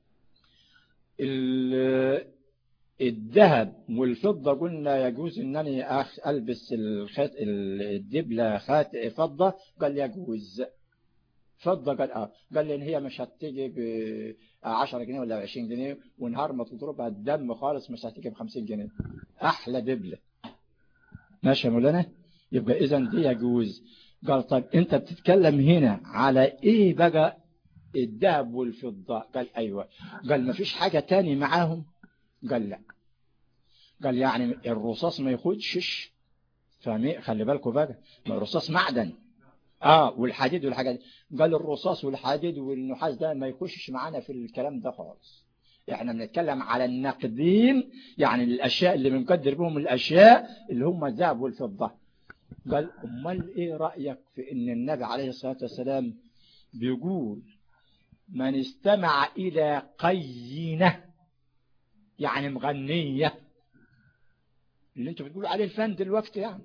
A: الذهب والفضة قلنا يجوز انني البس الخات الدبلة خات فضة قال يجوز فضة قال اه قال لي ان هي مش هتيجي ب 10 جنيه ولا 20 جنيه ونهار ما تضربها الدم خالص مش هتيجي ب 50 جنيه احلى دبلة ماشي يا مولانا يبقى اذا دي يجوز قال طيب انت بتتكلم هنا على ايه بقى الذهب والفضة قال ايوه قال ما فيش حاجة تاني معاهم قال لا قال يعني الرصاص ما يخدش فاهمين خلي بالكم بقى ما الرصاص معدن اه والحديد والحاجات قال الرصاص والحديد والنحاس ده ما يخشش معانا في الكلام ده خالص احنا بنتكلم على النقدين يعني الاشياء اللي بنقدر بهم الاشياء اللي هم الذهب والفضه قال امال ايه رايك في ان النبي عليه الصلاه والسلام بيقول من استمع الى قينه يعني مغنيه اللي انتوا بتقولوا عليه الفن دلوقتي يعني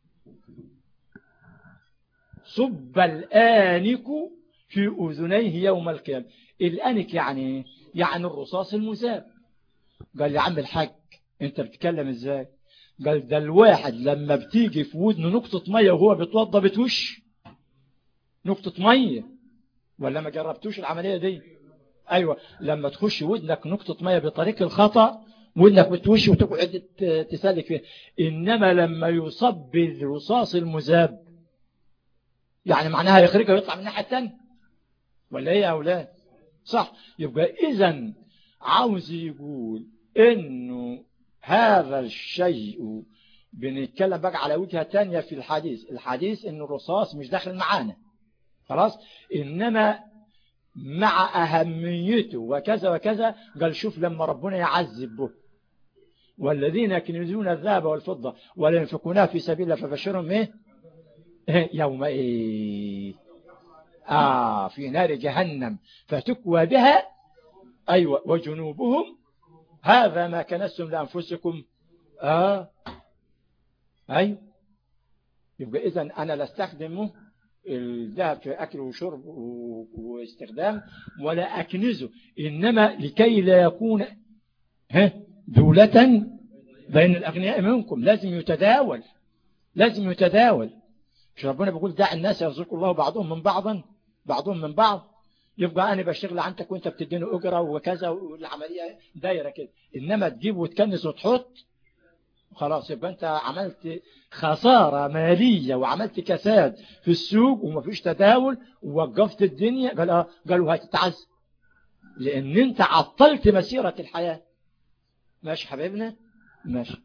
A: صب الآنك في أذنيه يوم القيامة الآنك يعني يعني الرصاص المذاب قال لي عم الحاج انت بتتكلم ازاي قال ده الواحد لما بتيجي في ودنه نقطة مية وهو بيتوضى بتوش نقطة مية ولا ما جربتوش العملية دي ايوه لما تخش ودنك نقطة مية بطريق الخطأ ودنك بتوش وتقعد تسلك فيها انما لما يصب بالرصاص المذاب يعني معناها يخرجها ويطلع من الناحية الثانية ولا ايه يا اولاد صح يبقى اذا عاوز يقول انه هذا الشيء بنتكلم بقى على وجهة تانية في الحديث الحديث ان الرصاص مش داخل معانا خلاص انما مع اهميته وكذا وكذا قال شوف لما ربنا يعذب به والذين يكنزون الذهب والفضة ولا ينفقونها في سبيل الله فبشرهم ايه يوم ايه آه في نار جهنم فتكوى بها أيوة وجنوبهم هذا ما كنستم لأنفسكم آه أيوة يبقى إذا أنا لا استخدمه الذهب في أكل وشرب واستخدام ولا أكنزه إنما لكي لا يكون ها دولة بين الأغنياء منكم لازم يتداول لازم يتداول مش ربنا بيقول دع الناس يرزق الله بعضهم من بعضا بعضهم من بعض يبقى أنا بشتغل عندك وانت بتديني أجرة وكذا والعملية دايرة كده إنما تجيب وتكنس وتحط خلاص يبقى أنت عملت خسارة مالية وعملت كساد في السوق ومفيش تداول ووقفت الدنيا قال آه قالوا هتتعذب لأن أنت عطلت مسيرة الحياة ماشي حبيبنا ماشي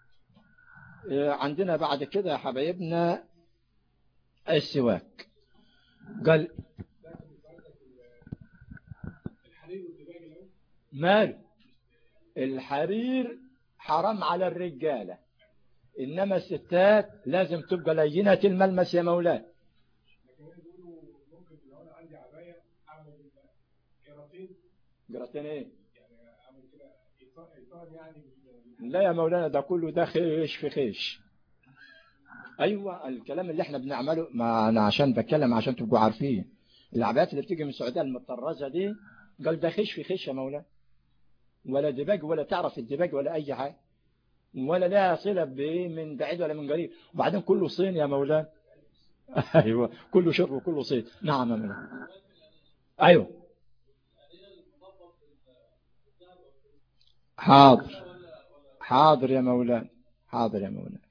A: عندنا بعد كده يا حبايبنا السواك قال مال الحرير حرام على الرجالة إنما الستات لازم تبقى لينة الملمس يا مولاي جراتين ايه لا يا مولانا ده كله ده خيش في خيش ايوه الكلام اللي احنا بنعمله ما انا عشان بتكلم عشان تبقوا عارفين العبايات اللي بتيجي من السعوديه المطرزه دي قال ده خيش في خيش يا مولانا ولا دباج ولا تعرف الدباج ولا اي حاجه ولا لها صله بايه من بعيد ولا من قريب وبعدين كله صين يا مولانا ايوه كله شرب وكله صين نعم يا مولانا ايوه حاضر حاضر يا مولانا حاضر يا مولانا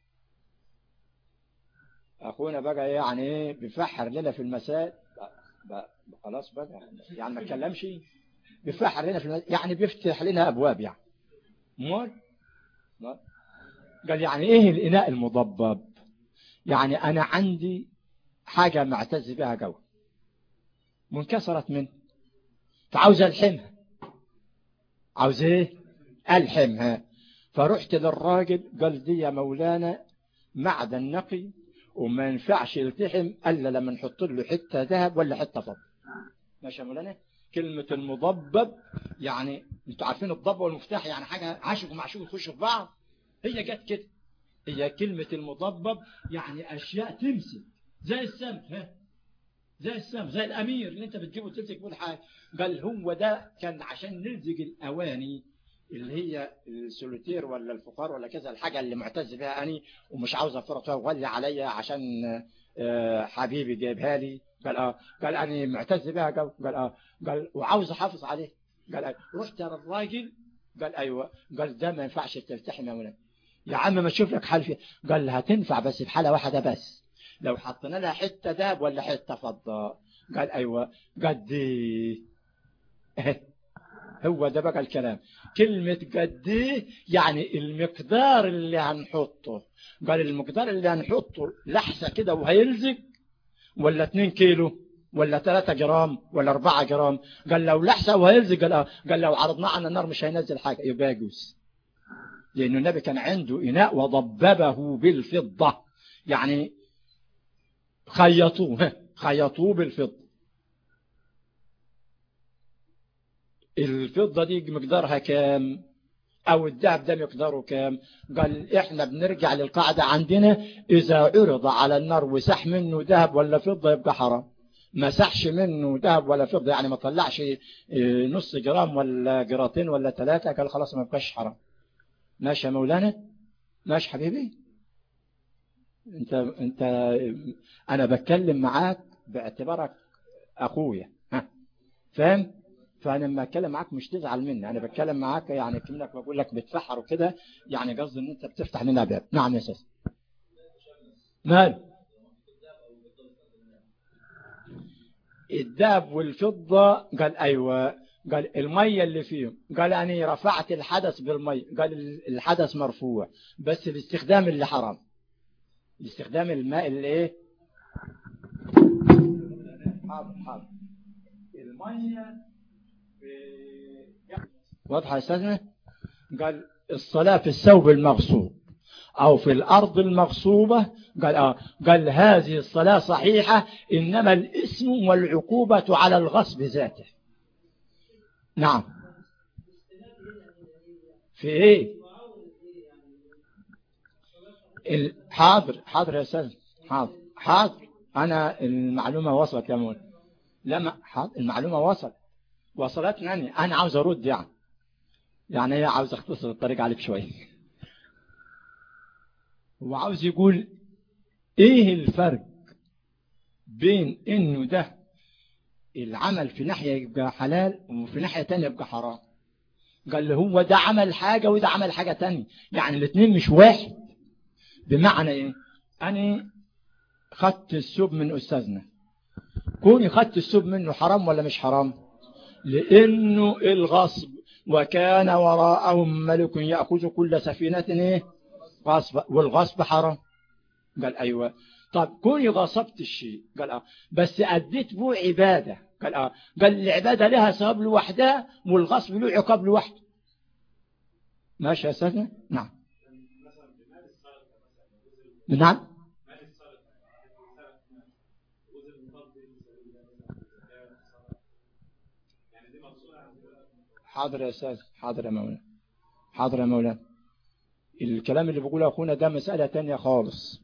A: اخونا بقى يعني ايه بيفحر لنا في المسائل خلاص بقى يعني ما اتكلمش بيفحر لنا في المد... يعني بيفتح لنا أبواب يعني مول مول قال يعني إيه الإناء المضبب يعني أنا عندي حاجة معتز بها قوي منكسرت منه فعاوز ألحمها عاوز إيه ألحمها فرحت للراجل قال دي يا مولانا معدن نقي وما ينفعش يلتحم الا لما نحط له حته ذهب ولا حته فضه ماشي يا مولانا كلمه المضبب يعني انتوا عارفين الضبه والمفتاح يعني حاجه عاشق ومعشوق يخشوا في بعض هي جت كده هي كلمه المضبب يعني اشياء تمسك زي السمك ها زي السمك زي الامير اللي انت بتجيبه تمسك بيه حاجه قال هو ده كان عشان نلزق الاواني اللي هي السوليتير ولا الفقار ولا كذا الحاجة اللي معتز بها أني ومش عاوز أفرطها وغلي عليا عشان آه، حبيبي جايبها لي قال اه قال أنا معتز بها قال قال اه قال وعاوز أحافظ عليه قال أيوة. رحت للراجل قال أيوة قال ده ما ينفعش تلتحم يا مولانا يا عم ما تشوف لك حل فيه قال هتنفع بس في حالة واحدة بس لو حطينا لها حتة ذهب ولا حتة فضة قال أيوة قد هو ده بقى الكلام كلمة قد ايه يعني المقدار اللي هنحطه قال المقدار اللي هنحطه لحسة كده وهيلزق ولا 2 كيلو ولا 3 جرام ولا 4 جرام قال لو لحسة وهيلزق قال, آه. قال لو عرضناه على النار مش هينزل حاجة يبقى يجوز لأنه النبي كان عنده إناء وضببه بالفضة يعني خيطوه خيطوه بالفضة الفضة دي مقدارها كام او الذهب ده مقداره كام قال احنا بنرجع للقاعدة عندنا اذا عرض على النار وسح منه ذهب ولا فضة يبقى حرام ما سحش منه ذهب ولا فضة يعني ما طلعش إيه، نص جرام ولا جراتين ولا ثلاثة قال خلاص ما بقاش حرام ماشي يا مولانا ماشي حبيبي انت انت انا بتكلم معاك باعتبارك اخويا ها فاهم فانا لما اتكلم معاك مش تزعل مني انا بتكلم معاك يعني كأنك بقول لك بتفحر وكده يعني قصدي ان انت بتفتح لنا باب نعم يا استاذ مال الذهب والفضة قال ايوه قال المية اللي فيهم قال أنا رفعت الحدث بالمية قال الحدث مرفوع بس الاستخدام اللي حرام الاستخدام الماء اللي ايه حاضر حاضر المية واضحة يا أستاذنا قال الصلاة في الثوب المغصوب أو في الأرض المغصوبة قال, آه قال هذه الصلاة صحيحة إنما الاسم والعقوبة على الغصب ذاته نعم في ايه حاضر حاضر يا أستاذ حاضر حاضر أنا المعلومة وصلت يا مول لما حاضر المعلومة وصلت وصلتني يعني أنا عاوز أرد يعني يعني هي عاوز أختصر الطريق عليك شوية وعاوز يقول إيه الفرق بين إنه ده العمل في ناحية يبقى حلال وفي ناحية تانية يبقى حرام قال له هو ده عمل حاجة وده عمل حاجة تانية يعني الاثنين مش واحد بمعنى ايه انا خدت السوب من استاذنا كوني خدت السوب منه حرام ولا مش حرام لأنه الغصب وكان وراءهم ملك يأخذ كل سفينة إيه؟ غصب والغصب حرام قال أيوة طب كوني غصبت الشيء قال آه بس أديت به عبادة قال آه قال العبادة لها ثواب لوحدها والغصب له عقاب لوحده ماشي يا أستاذنا نعم نعم حاضر يا أستاذ حاضر يا مولانا حاضر يا مولانا الكلام اللي بيقوله أخونا ده مسألة تانية خالص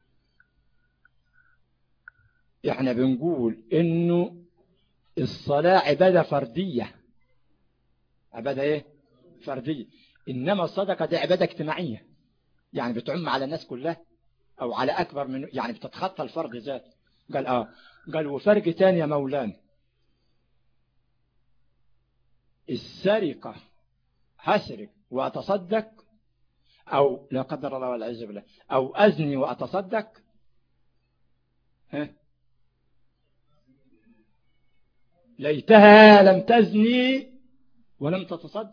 A: احنا بنقول انه الصلاة عبادة فردية عبادة ايه فردية انما الصدقة دي عبادة اجتماعية يعني بتعم على الناس كلها او على اكبر من يعني بتتخطى الفرد ذاته قال اه قال وفرق تاني يا مولانا السرقة هسرق وأتصدق أو لا قدر الله والعز بالله أو أزني وأتصدق ها ليتها لم تزني ولم تتصدق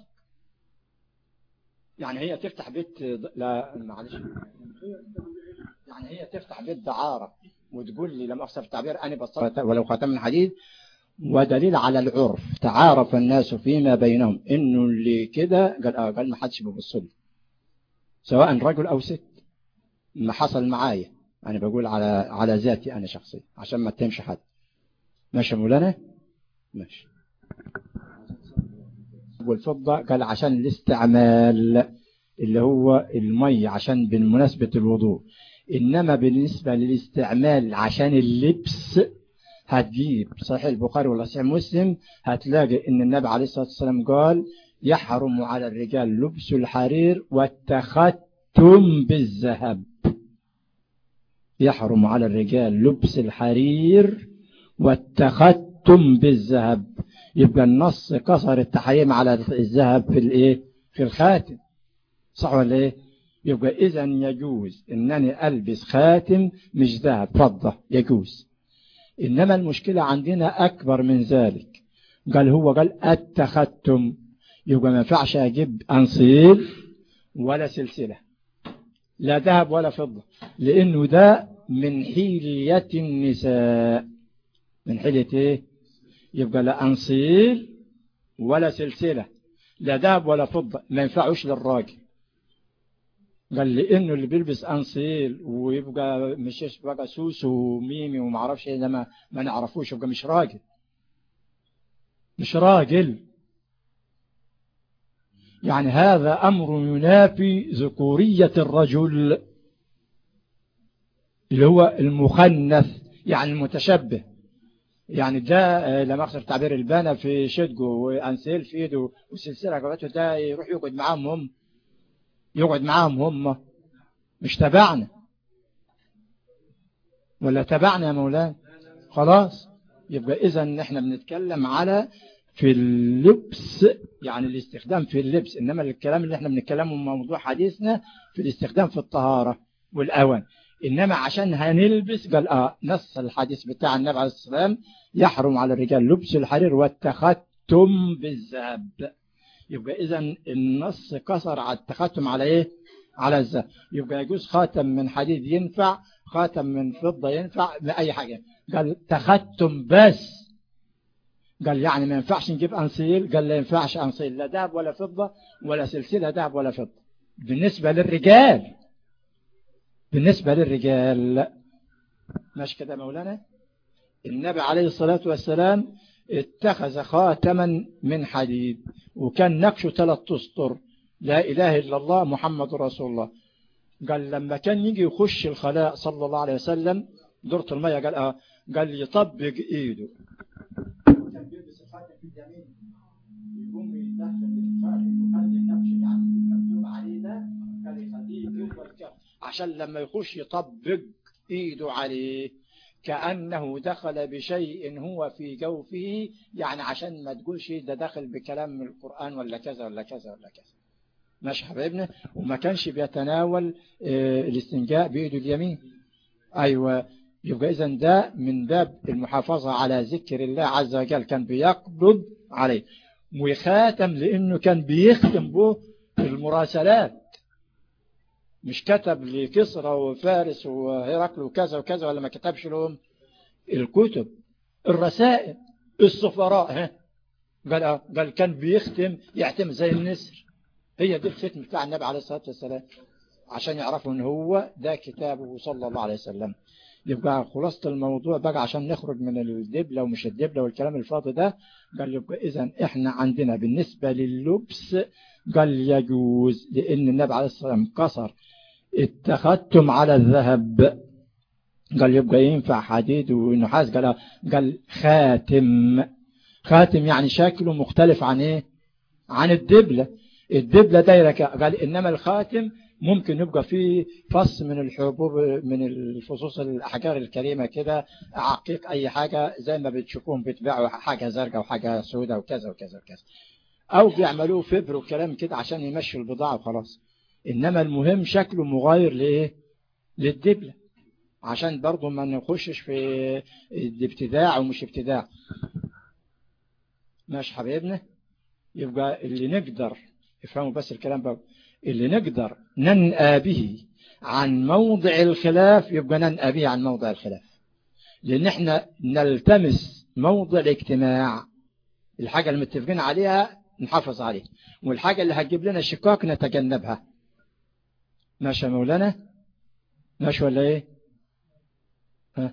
A: يعني هي تفتح بيت لا معلش يعني هي تفتح بيت دعارة وتقول لي لم أخسر التعبير أنا بصرت ولو خاتم الحديد ودليل على العرف تعارف الناس فيما بينهم إنه اللي كده قال آه قال ما حدش بيبص لي سواء رجل أو ست ما حصل معايا أنا بقول على على ذاتي أنا شخصيا عشان ما تمشي حد ماشي مولانا ماشي والفضة قال عشان الاستعمال اللي هو المي عشان بالمناسبة الوضوء إنما بالنسبة للاستعمال عشان اللبس هتجيب صحيح البخاري ولا صحيح مسلم هتلاقي إن النبي عليه الصلاة والسلام قال يحرم على الرجال لبس الحرير والتختم بالذهب يحرم على الرجال لبس الحرير والتختم بالذهب يبقى النص كسر التحريم على الذهب في الايه في الخاتم صح ولا ايه يبقى اذا يجوز انني البس خاتم مش ذهب فضة يجوز انما المشكلة عندنا اكبر من ذلك قال هو قال التختم يبقى ما ينفعش اجيب انصيل ولا سلسلة لا ذهب ولا فضة لانه ده من حيلية النساء من حيلية ايه يبقى لا انصيل ولا سلسلة لا ذهب ولا فضة ما ينفعوش للراجل قال لي انه اللي بيلبس انصيل ويبقى مش بقى سوس وميمي وما اعرفش ايه ده ما, ما نعرفوش يبقى مش راجل مش راجل يعني هذا امر ينافي ذكورية الرجل اللي هو المخنث يعني المتشبه يعني ده لما اخسر تعبير البانة في شدقه وانسيل في ايده وسلسلة قبته ده يروح يقعد معاهم هم يقعد معاهم هم مش تبعنا ولا تبعنا يا مولانا خلاص يبقى اذا احنا بنتكلم على في اللبس يعني الاستخدام في اللبس انما الكلام اللي احنا بنتكلمه موضوع حديثنا في الاستخدام في الطهارة والاوان إنما عشان هنلبس قال آه نص الحديث بتاع النبي عليه الصلاة والسلام يحرم على الرجال لبس الحرير والتختم بالذهب يبقى إذا النص كسر على التختم على إيه على الذهب يبقى يجوز خاتم من حديد ينفع خاتم من فضة ينفع بأي حاجة قال تختم بس قال يعني ما ينفعش نجيب أنصيل قال لا ينفعش أنصيل لا ذهب ولا فضة ولا سلسلة ذهب ولا فضة بالنسبة للرجال بالنسبة للرجال ماشي كده مولانا النبي عليه الصلاة والسلام اتخذ خاتما من حديد وكان نقشه ثلاث اسطر لا إله إلا الله محمد رسول الله قال لما كان يجي يخش الخلاء صلى الله عليه وسلم دورة المية قال آه قال يطبق إيده كان بيلبس الخاتم في اليمين يقوم يدخل الخاتم ويخلي النقش اللي مكتوب عليه ده قال يخليه جوه الكف عشان لما يخش يطبق ايده عليه كأنه دخل بشيء هو في جوفه يعني عشان ما تقولش ده داخل بكلام من القرآن ولا كذا ولا كذا ولا كذا ماشي حبايبنا وما كانش بيتناول الاستنجاء بإيده اليمين أيوة يبقى إذا ده من باب المحافظة على ذكر الله عز وجل كان بيقبض عليه وخاتم لأنه كان بيختم به المراسلات مش كتب لكسرى وفارس وهرقل وكذا وكذا ولا ما كتبش لهم الكتب الرسائل السفراء ها قال اه قال كان بيختم يعتم زي النسر هي دي الختم بتاع النبي عليه الصلاة والسلام عشان يعرفوا ان هو ده كتابه صلى الله عليه وسلم يبقى خلاصة الموضوع بقى عشان نخرج من الدبلة ومش الدبلة والكلام الفاضي ده قال يبقى اذا احنا عندنا بالنسبة لللبس قال يجوز لان النبي عليه الصلاة والسلام كسر اتخذتم على الذهب قال يبقى ينفع حديد ونحاس قال قال خاتم خاتم يعني شكله مختلف عن ايه عن الدبلة الدبلة دايرة قال انما الخاتم ممكن يبقى فيه فص من الحبوب من الفصوص الأحجار الكريمة كده عقيق أي حاجة زي ما بتشوفوهم بيتباعوا حاجة زرقاء وحاجة سوداء وكذا وكذا وكذا أو بيعملوه فبر وكلام كده عشان يمشوا البضاعة وخلاص إنما المهم شكله مغاير لإيه للدبلة عشان برضو ما نخشش في الابتداع ومش ابتداع ماشي حبايبنا يبقى اللي نقدر افهموا بس الكلام بقى اللي نقدر ننأى به عن موضع الخلاف يبقى ننأى به عن موضع الخلاف لأن احنا نلتمس موضع الاجتماع الحاجة اللي متفقين عليها نحافظ عليها والحاجة اللي هتجيب لنا شقاق نتجنبها ماشي يا مولانا ماشي ولا ايه ها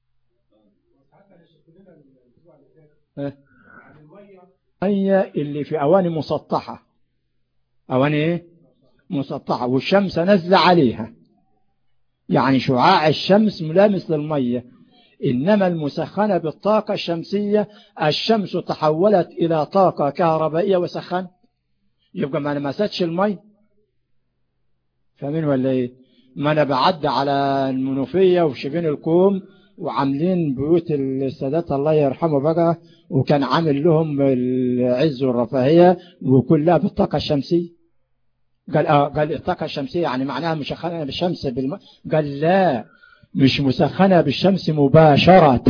A: ها هي اللي في أواني مسطحة أواني ايه مسطحة والشمس نزل عليها يعني شعاع الشمس ملامس للمية إنما المسخنة بالطاقة الشمسية الشمس تحولت إلى طاقة كهربائية وسخن يبقى ما لمستش المي فاهمين ولا ايه ما انا بعد على المنوفية وشبين الكوم وعاملين بيوت السادات الله يرحمه بقى وكان عامل لهم العز والرفاهية وكلها بالطاقة الشمسية قال اه قال الطاقة الشمسية يعني معناها مسخنة بالشمس بالم... قال لا مش مسخنة بالشمس مباشرة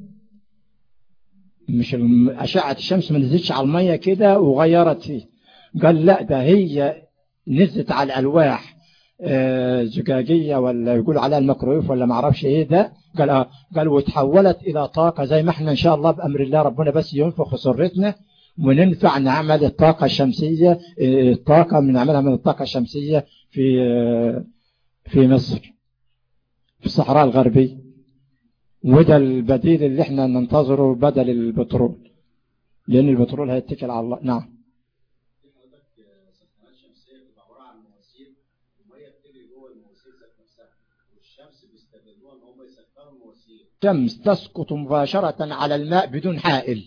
A: مش أشعة الشمس ما نزلتش على المية كده وغيرت فيه قال لا ده هي نزلت على الألواح زجاجية ولا يقول عليها الميكرويف ولا ما اعرفش ايه ده قال اه قال وتحولت الى طاقة زي ما احنا ان شاء الله بامر الله ربنا بس ينفخ سرتنا وننفع نعمل الطاقة الشمسية الطاقة بنعملها من الطاقة الشمسية في في مصر في الصحراء الغربية وده البديل اللي احنا ننتظره بدل البترول لان البترول هيتكل على الله نعم الشمس تسقط مباشرة على الماء بدون حائل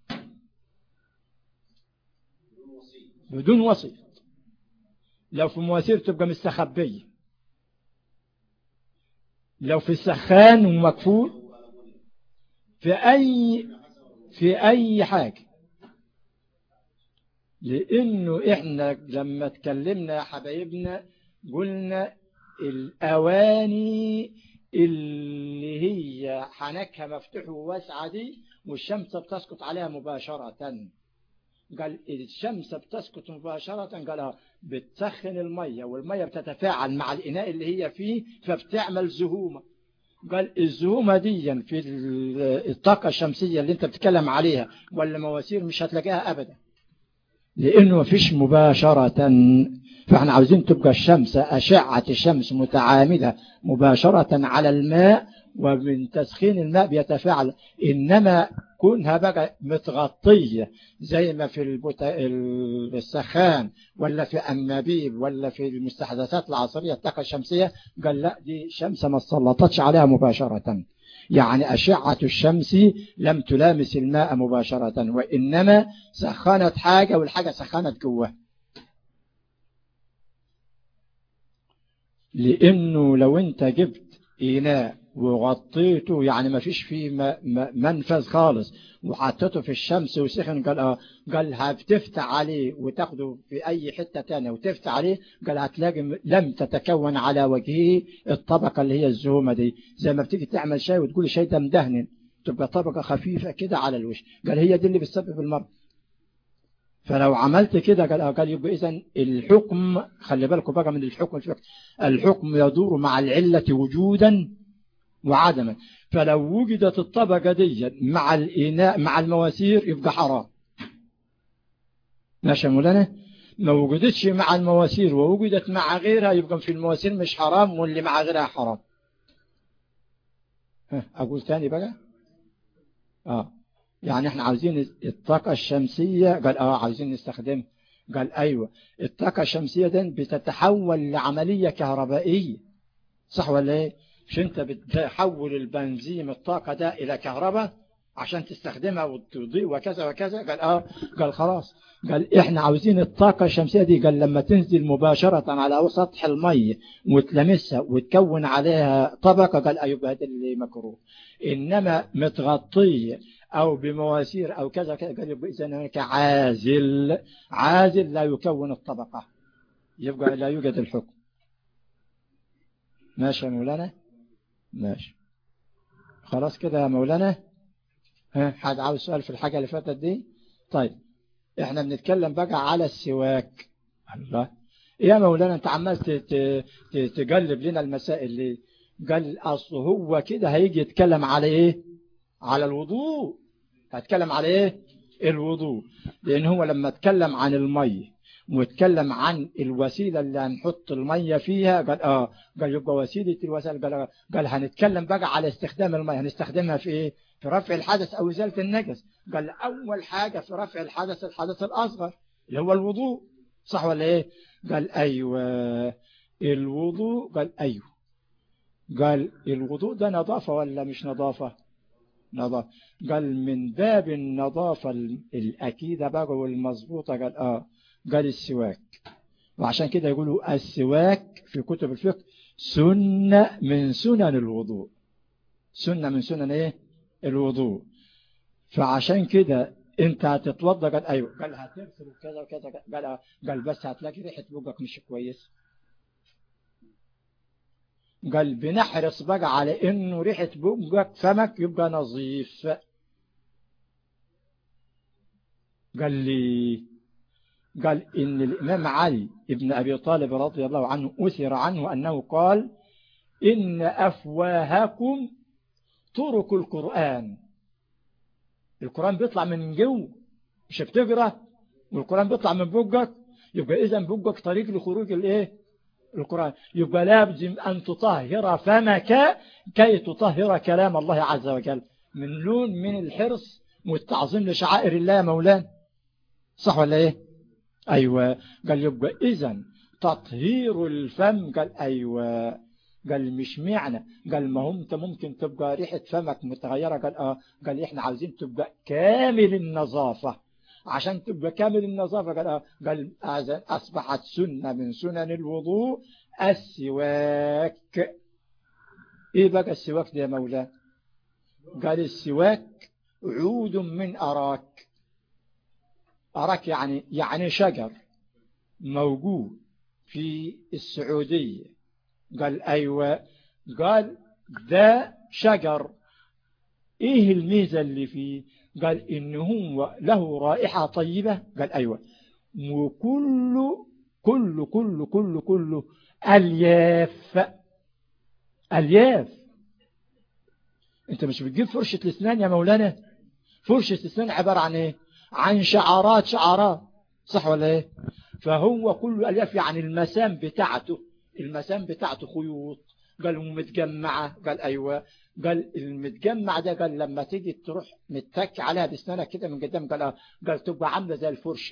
A: بدون وسيط لو في مواسير تبقى مستخبية لو في السخان ومكفول في أي في أي حاجة لأنه إحنا لما تكلمنا يا حبايبنا قلنا الأواني اللي هي حنكها مفتوح وواسعة دي والشمس بتسقط عليها مباشرة قال الشمس بتسقط مباشرة قال بتسخن المية والمية بتتفاعل مع الإناء اللي هي فيه فبتعمل زهومة قال الزهومة دي في الطاقة الشمسية اللي انت بتتكلم عليها ولا مواسير مش هتلاقيها أبدا لأنه مفيش مباشرة فاحنا عاوزين تبقى الشمس أشعة الشمس متعامدة مباشرة على الماء ومن تسخين الماء بيتفاعل إنما كونها بقى متغطية زي ما في البتا... السخان ولا في أنابيب ولا في المستحدثات العصرية الطاقة الشمسية قال لا دي شمس ما سلطتش عليها مباشرة يعني أشعة الشمس لم تلامس الماء مباشرة وإنما سخنت حاجة والحاجة سخنت جوه لأنه لو أنت جبت إناء وغطيته يعني ما فيش فيه منفذ خالص وحطيته في الشمس وسخن قال اه قال هتفتح عليه وتاخده في اي حتة تانية وتفتح عليه قال هتلاقي لم تتكون على وجهه الطبقة اللي هي الزهومة دي زي ما بتيجي تعمل شاي وتقول شاي ده مدهن تبقى طبقة خفيفة كده على الوش قال هي دي اللي بتسبب المرض فلو عملت كده قال اه قال يبقى اذا الحكم خلي بالكم بقى من الحكم الفقه الحكم يدور مع العلة وجودا وعدما فلو وجدت الطبقة دي مع الإناء مع المواسير يبقى حرام ماشي مولانا ما وجدتش مع المواسير ووجدت مع غيرها يبقى في المواسير مش حرام واللي مع غيرها حرام أقول تاني بقى آه يعني احنا عاوزين الطاقة الشمسية قال اه عاوزين نستخدمها قال ايوه الطاقة الشمسية دي بتتحول لعملية كهربائية صح ولا ايه مش انت بتحول البنزين الطاقة ده الى كهرباء عشان تستخدمها وتضيء وكذا وكذا قال اه قال خلاص قال احنا عاوزين الطاقة الشمسية دي قال لما تنزل مباشرة على سطح المية وتلمسها وتكون عليها طبقة قال ايوه هذا اللي مكروه انما متغطية او بمواسير او كذا كذا قال يبقى اذا هناك عازل عازل لا يكون الطبقة يبقى لا يوجد الحكم ماشي يا مولانا ماشي خلاص كده يا مولانا ها حد عاوز سؤال في الحاجة اللي فاتت دي طيب احنا بنتكلم بقى على السواك الله يا مولانا انت عمال تقلب لنا المسائل ليه قال اصل هو كده هيجي يتكلم على ايه على الوضوء هتكلم على ايه الوضوء لان هو لما اتكلم عن المية واتكلم عن الوسيلة اللي هنحط المية فيها قال اه قال يبقى وسيلة الوسائل قال, قال هنتكلم بقى على استخدام المية هنستخدمها في ايه في رفع الحدث او ازالة النجس قال اول حاجة في رفع الحدث الحدث الاصغر اللي هو الوضوء صح ولا ايه قال ايوه الوضوء قال ايوه قال الوضوء ده نظافة ولا مش نظافة نظافة قال من باب النظافة الأكيدة بقى والمظبوطة قال آه قال السواك وعشان كده يقولوا السواك في كتب الفقه سنة من سنن الوضوء سنة من سنن ايه الوضوء فعشان كده انت هتتوضى قال ايوه قال هتغسل كذا وكذا قال قال بس هتلاقي ريحه بوقك مش كويس قال بنحرص بقى على انه ريحه بوقك فمك يبقى نظيف قال لي قال إن الإمام علي ابن أبي طالب رضي الله عنه أثر عنه أنه قال إن أفواهكم طرق القرآن القرآن بيطلع من جو مش بتقرأ والقرآن بيطلع من بوجك يبقى إذا بوجك طريق لخروج الإيه القرآن يبقى لازم أن تطهر فمك كي تطهر كلام الله عز وجل من لون من الحرص والتعظيم لشعائر الله يا مولانا صح ولا إيه أيوة قال يبقى إذا تطهير الفم قال أيوة قال مش معنى قال ما هم انت ممكن تبقى ريحة فمك متغيرة قال آه قال إحنا عاوزين تبقى كامل النظافة عشان تبقى كامل النظافة قال آه قال أصبحت سنة من سنن الوضوء السواك إيه بقى السواك ده يا مولانا قال السواك عود من أراك أراك يعني يعني شجر موجود في السعودية قال أيوة قال ده شجر إيه الميزة اللي فيه قال إنه هو له رائحة طيبة قال أيوة وكل كل كل كل كل ألياف ألياف أنت مش بتجيب فرشة الأسنان يا مولانا فرشة الأسنان عبارة عن إيه عن شعارات شعارات صح ولا ايه فهو كل الياف يعني المسام بتاعته المسام بتاعته خيوط قال متجمعة قال ايوه قال المتجمع ده قال لما تيجي تروح متك عليها بسنانك كده من قدام قال قال تبقى عامله زي الفرشه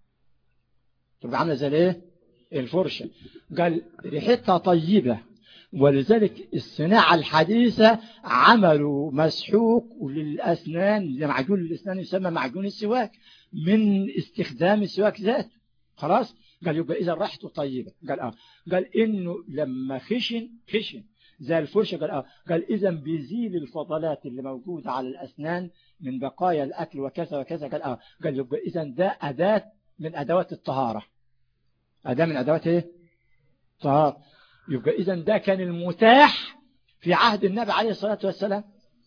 A: تبقى عامله زي الايه الفرشه قال ريحتها طيبه ولذلك الصناعة الحديثة عملوا مسحوق للأسنان لمعجون الأسنان يسمى معجون السواك من استخدام السواك ذاته خلاص قال يبقى إذا ريحته طيبة قال آه قال إنه لما خشن خشن زي الفرشة قال آه قال إذا بيزيل الفضلات اللي موجودة على الأسنان من بقايا الأكل وكذا وكذا قال آه قال يبقى إذا ده أداة من أدوات الطهارة أداة من أدوات إيه؟ طهارة يبقى إذا ده كان المتاح في عهد النبي عليه الصلاة والسلام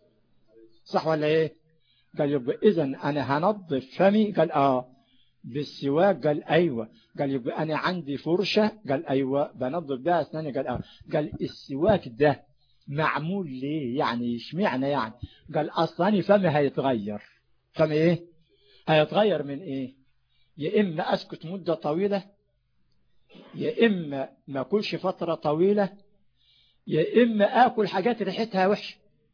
A: صح ولا إيه قال يبقى إذا أنا هنظف فمي قال آه بالسواك قال أيوة قال يبقى أنا عندي فرشة قال أيوة بنظف بها أسناني قال آه قال السواك ده معمول ليه يعني اشمعنى يعني قال أصلا فمي هيتغير فمي إيه هيتغير من إيه يا إما أسكت مدة طويلة يا إما ما أكلش فترة طويلة يا إما أكل حاجات ريحتها وحشة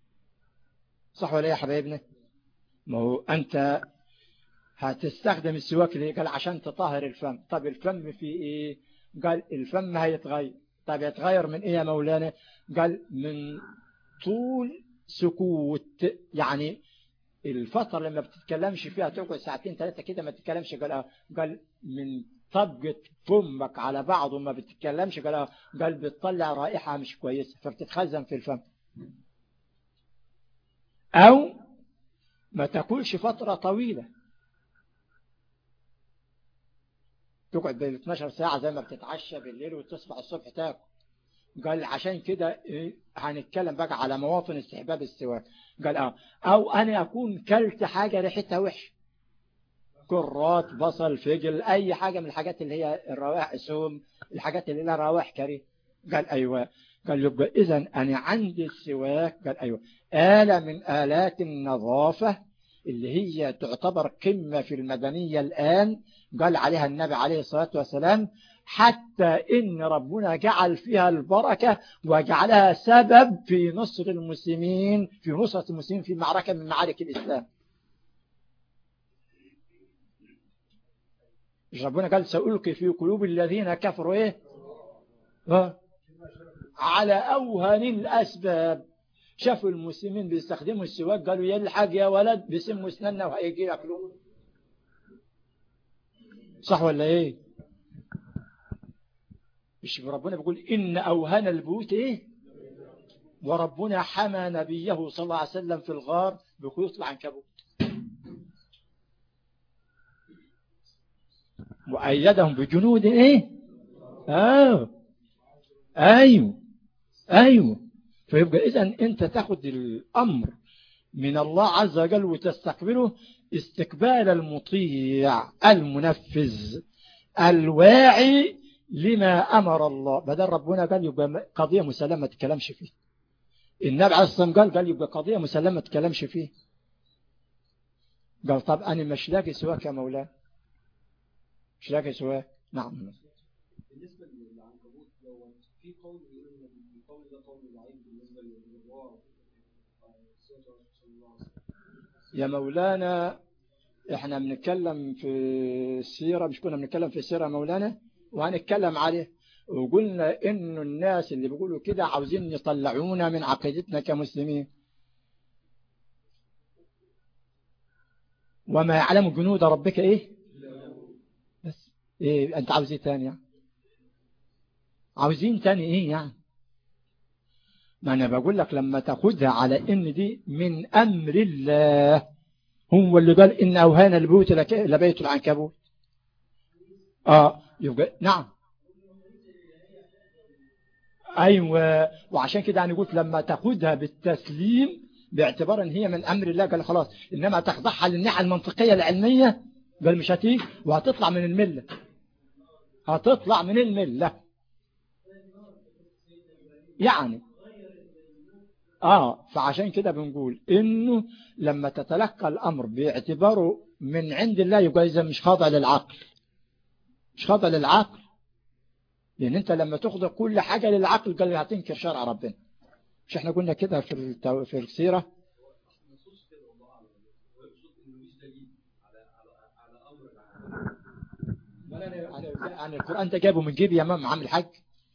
A: صح ولا يا حبايبنا ما هو أنت هتستخدم السواك ليه قال عشان تطهر الفم طب الفم في إيه قال الفم هيتغير طب يتغير من إيه يا مولانا قال من طول سكوت يعني الفترة لما بتتكلمش فيها تقعد ساعتين ثلاثة كده ما تتكلمش قال قال من طبقة فمك على بعض وما بتتكلمش قال قال بتطلع رائحة مش كويسة فبتتخزن في الفم أو ما تاكلش فترة طويلة تقعد بال 12 ساعة زي ما بتتعشى بالليل وتصبح الصبح تاكل قال عشان كده إيه هنتكلم بقى على مواطن استحباب السواك قال اه او انا اكون كلت حاجة ريحتها وحش كرات بصل فجل أي حاجة من الحاجات اللي هي الروائح سوم الحاجات اللي لها روائح كريه قال أيوة قال يبقى إذا أنا عندي السواك قال أيوة آلة من آلات النظافة اللي هي تعتبر قمة في المدنية الآن قال عليها النبي عليه الصلاة والسلام حتى إن ربنا جعل فيها البركة وجعلها سبب في نصر المسلمين في نصرة المسلمين في معركة من معارك الإسلام ربنا قال سألقي في قلوب الذين كفروا إيه ها؟ على أوهن الأسباب شافوا المسلمين بيستخدموا السواك قالوا يلحق يا ولد بسموا اسناننا وهيجي ياكلوا صح ولا ايه مش ربنا بيقول إن أوهن البيوت إيه وربنا حمى نبيه صلى الله عليه وسلم في الغار بخيوط العنكبوت وأيدهم بجنود إيه آه أيوه أيوه فيبقى إذا أنت تاخد الأمر من الله عز وجل وتستقبله استقبال المطيع المنفذ الواعي لما أمر الله بدل ربنا قال يبقى قضية مسلمة ما تكلمش فيه النبي عليه الصلاة والسلام قال قال يبقى قضية مسلمة ما تكلمش فيه قال طب أنا مش لاقي سواك يا مولانا مش لاقي سواك نعم
B: بالنسبة للعنكبوت دوت في قول بيقول ان القول ده قول ضعيف بالنسبة للرواة
A: يا مولانا احنا بنتكلم في السيرة مش كنا بنتكلم في السيرة يا مولانا وهنتكلم عليه وقلنا انه الناس اللي بيقولوا كده عاوزين يطلعونا من عقيدتنا كمسلمين وما يعلم جنود ربك ايه بس ايه انت عاوز ايه تاني يعني عاوزين تاني ايه يعني ما انا بقول لك لما تاخدها على ان دي من امر الله هو اللي قال ان اوهان البيوت لبيت العنكبوت اه يبقى نعم ايوه وعشان كده يعني قلت لما تاخدها بالتسليم باعتبار ان هي من امر الله قال خلاص انما تخضعها للناحيه المنطقيه العلميه قال مش هتيجي وهتطلع من المله هتطلع من المله يعني اه فعشان كده بنقول انه لما تتلقى الامر باعتباره من عند الله يبقى اذا مش خاضع للعقل مش خاضع للعقل لان انت لما تاخذ كل حاجة للعقل قال لي هتنكر شرع ربنا مش احنا قلنا كده في التو... في السيرة يعني القرآن ده جابه من جيبي يا مام عم الحاج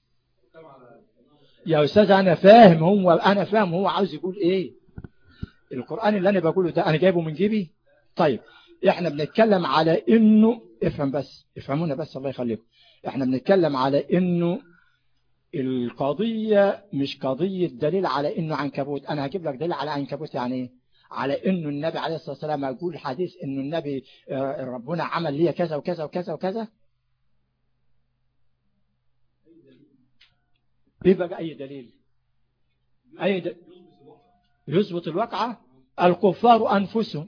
A: يا أستاذ أنا فاهم هو أنا فاهم هو عاوز يقول إيه القرآن اللي أنا بقوله ده أنا جايبه من جيبي طيب إحنا بنتكلم على إنه افهم بس افهمونا بس الله يخليكم إحنا بنتكلم على إنه القضية مش قضية دليل على إنه عنكبوت أنا هجيب لك دليل على عنكبوت يعني إيه على إنه النبي عليه الصلاة والسلام يقول حديث إنه النبي ربنا عمل لي كذا وكذا وكذا وكذا ايه بقى اي دليل اي دليل يثبت الواقعة الكفار انفسهم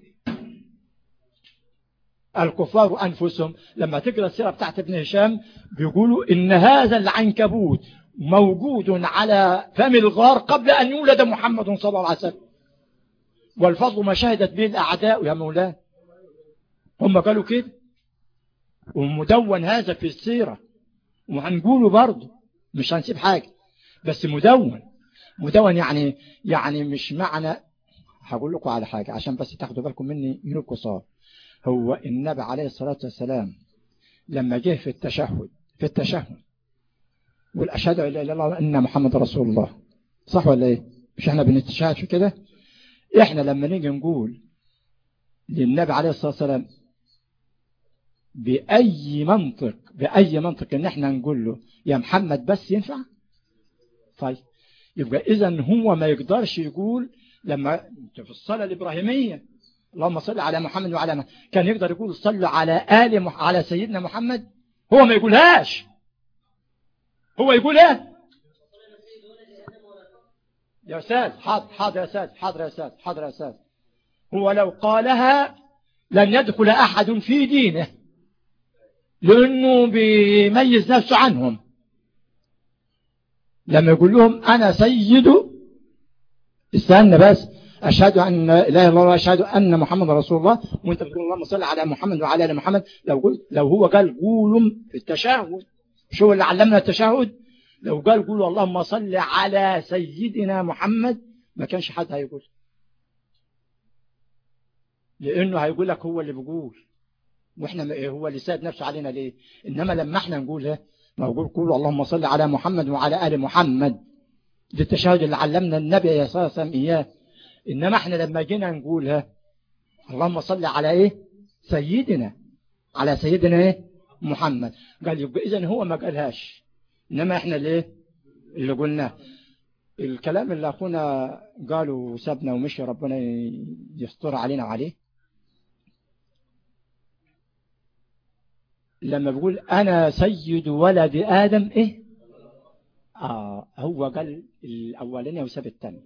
A: الكفار انفسهم لما تقرا السيره بتاعت ابن هشام بيقولوا ان هذا العنكبوت موجود على فم الغار قبل ان يولد محمد صلى الله عليه وسلم والفضل ما شهدت به الاعداء يا مولانا هم قالوا كده ومدون هذا في السيره وهنقوله برضه مش هنسيب حاجه بس مدون مدون يعني يعني مش معنى هقول لكم على حاجة عشان بس تاخدوا بالكم مني من القصار هو النبي عليه الصلاة والسلام لما جه في التشهد في التشهد والأشهد أن لا إله إلا الله أن محمد رسول الله صح ولا إيه مش إحنا بنتشهد في كده إحنا لما نيجي نقول للنبي عليه الصلاة والسلام بأي منطق بأي منطق إن إحنا نقول له يا محمد بس ينفع طيب يبقى إذا هو ما يقدرش يقول لما في الصلاة الإبراهيمية اللهم صل على محمد وعلى محمد كان يقدر يقول صلوا على آل مح... على سيدنا محمد هو ما يقولهاش هو يقول ايه يا أستاذ حاضر حاضر يا أستاذ حاضر يا أستاذ حاضر يا أستاذ هو لو قالها لن يدخل أحد في دينه لأنه بيميز نفسه عنهم لما يقول لهم أنا سيد استنى بس أشهد أن لا إله إلا الله أشهد أن محمد رسول الله وأنت بتقول اللهم صل على محمد وعلى آل محمد لو قلت لو هو قال قولوا في التشهد شو اللي علمنا التشهد لو قال قولوا اللهم صل على سيدنا محمد ما كانش حد هيقول لأنه هيقول لك هو اللي بيقول واحنا هو اللي ساد نفسه علينا ليه انما لما احنا نقولها نقول قولوا اللهم صل على محمد وعلى ال محمد دي التشهد اللي علمنا النبي صلى الله عليه وسلم اياه انما احنا لما جينا نقولها اللهم صل على ايه سيدنا على سيدنا ايه محمد قال يبقى اذا هو ما قالهاش انما احنا ليه اللي قلناه الكلام اللي اخونا قالوا سابنا ومشي ربنا يستر علينا وعليه لما بقول أنا سيد ولد آدم إيه آه هو قال الأولانية وساب الثانية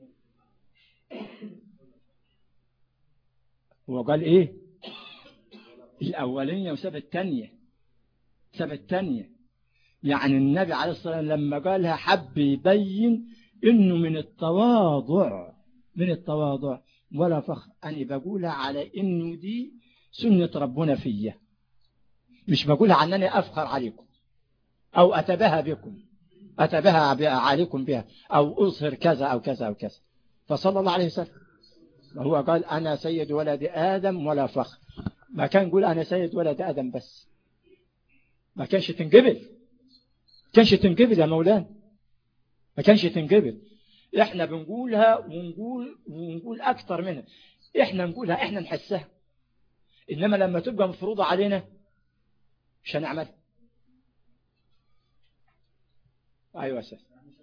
A: هو قال إيه الأولانية وساب الثانية ساب الثانية يعني النبي عليه الصلاة والسلام لما قالها حب يبين إنه من التواضع من التواضع ولا فخر أنا بقولها على إنه دي سنة ربنا فيه مش بقولها عنني أفخر عليكم أو أتباهى بكم أتباهى عليكم بها أو أظهر كذا أو كذا أو كذا فصلى الله عليه وسلم وهو قال أنا سيد ولد آدم ولا فخر ما كان يقول أنا سيد ولد آدم بس ما كانش تنقبل كانش تنقبل يا مولانا ما كانش تنقبل احنا بنقولها ونقول ونقول أكثر منها احنا نقولها احنا نحسها إنما لما تبقى مفروضة علينا مش هنعمل أيوة أساس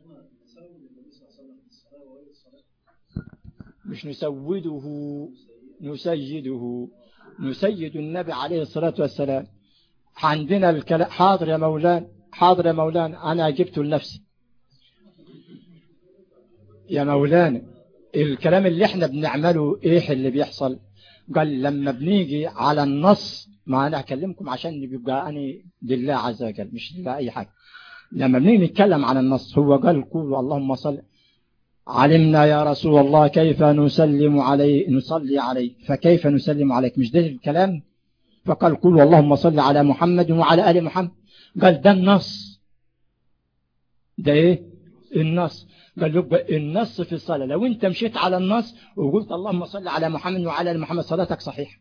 A: مش نسوده نسيده نسيد النبي عليه الصلاة والسلام عندنا الكلام حاضر يا مولان حاضر يا مولان أنا جبت لنفسي يا مولانا الكلام اللي احنا بنعمله ايه اللي بيحصل قال لما بنيجي على النص ما أنا أكلمكم عشان يبقى أنا لله عز وجل مش لله أي حاجة لما بنيجي نتكلم عن النص هو قال قولوا اللهم صل علمنا يا رسول الله كيف نسلم عليه نصلي عليه فكيف نسلم عليك مش ده الكلام فقال قولوا اللهم صل على محمد وعلى آل محمد قال ده النص ده ايه النص قال يبقى النص في الصلاة لو انت مشيت على النص وقلت اللهم صل على محمد وعلى آل محمد صلاتك صحيحه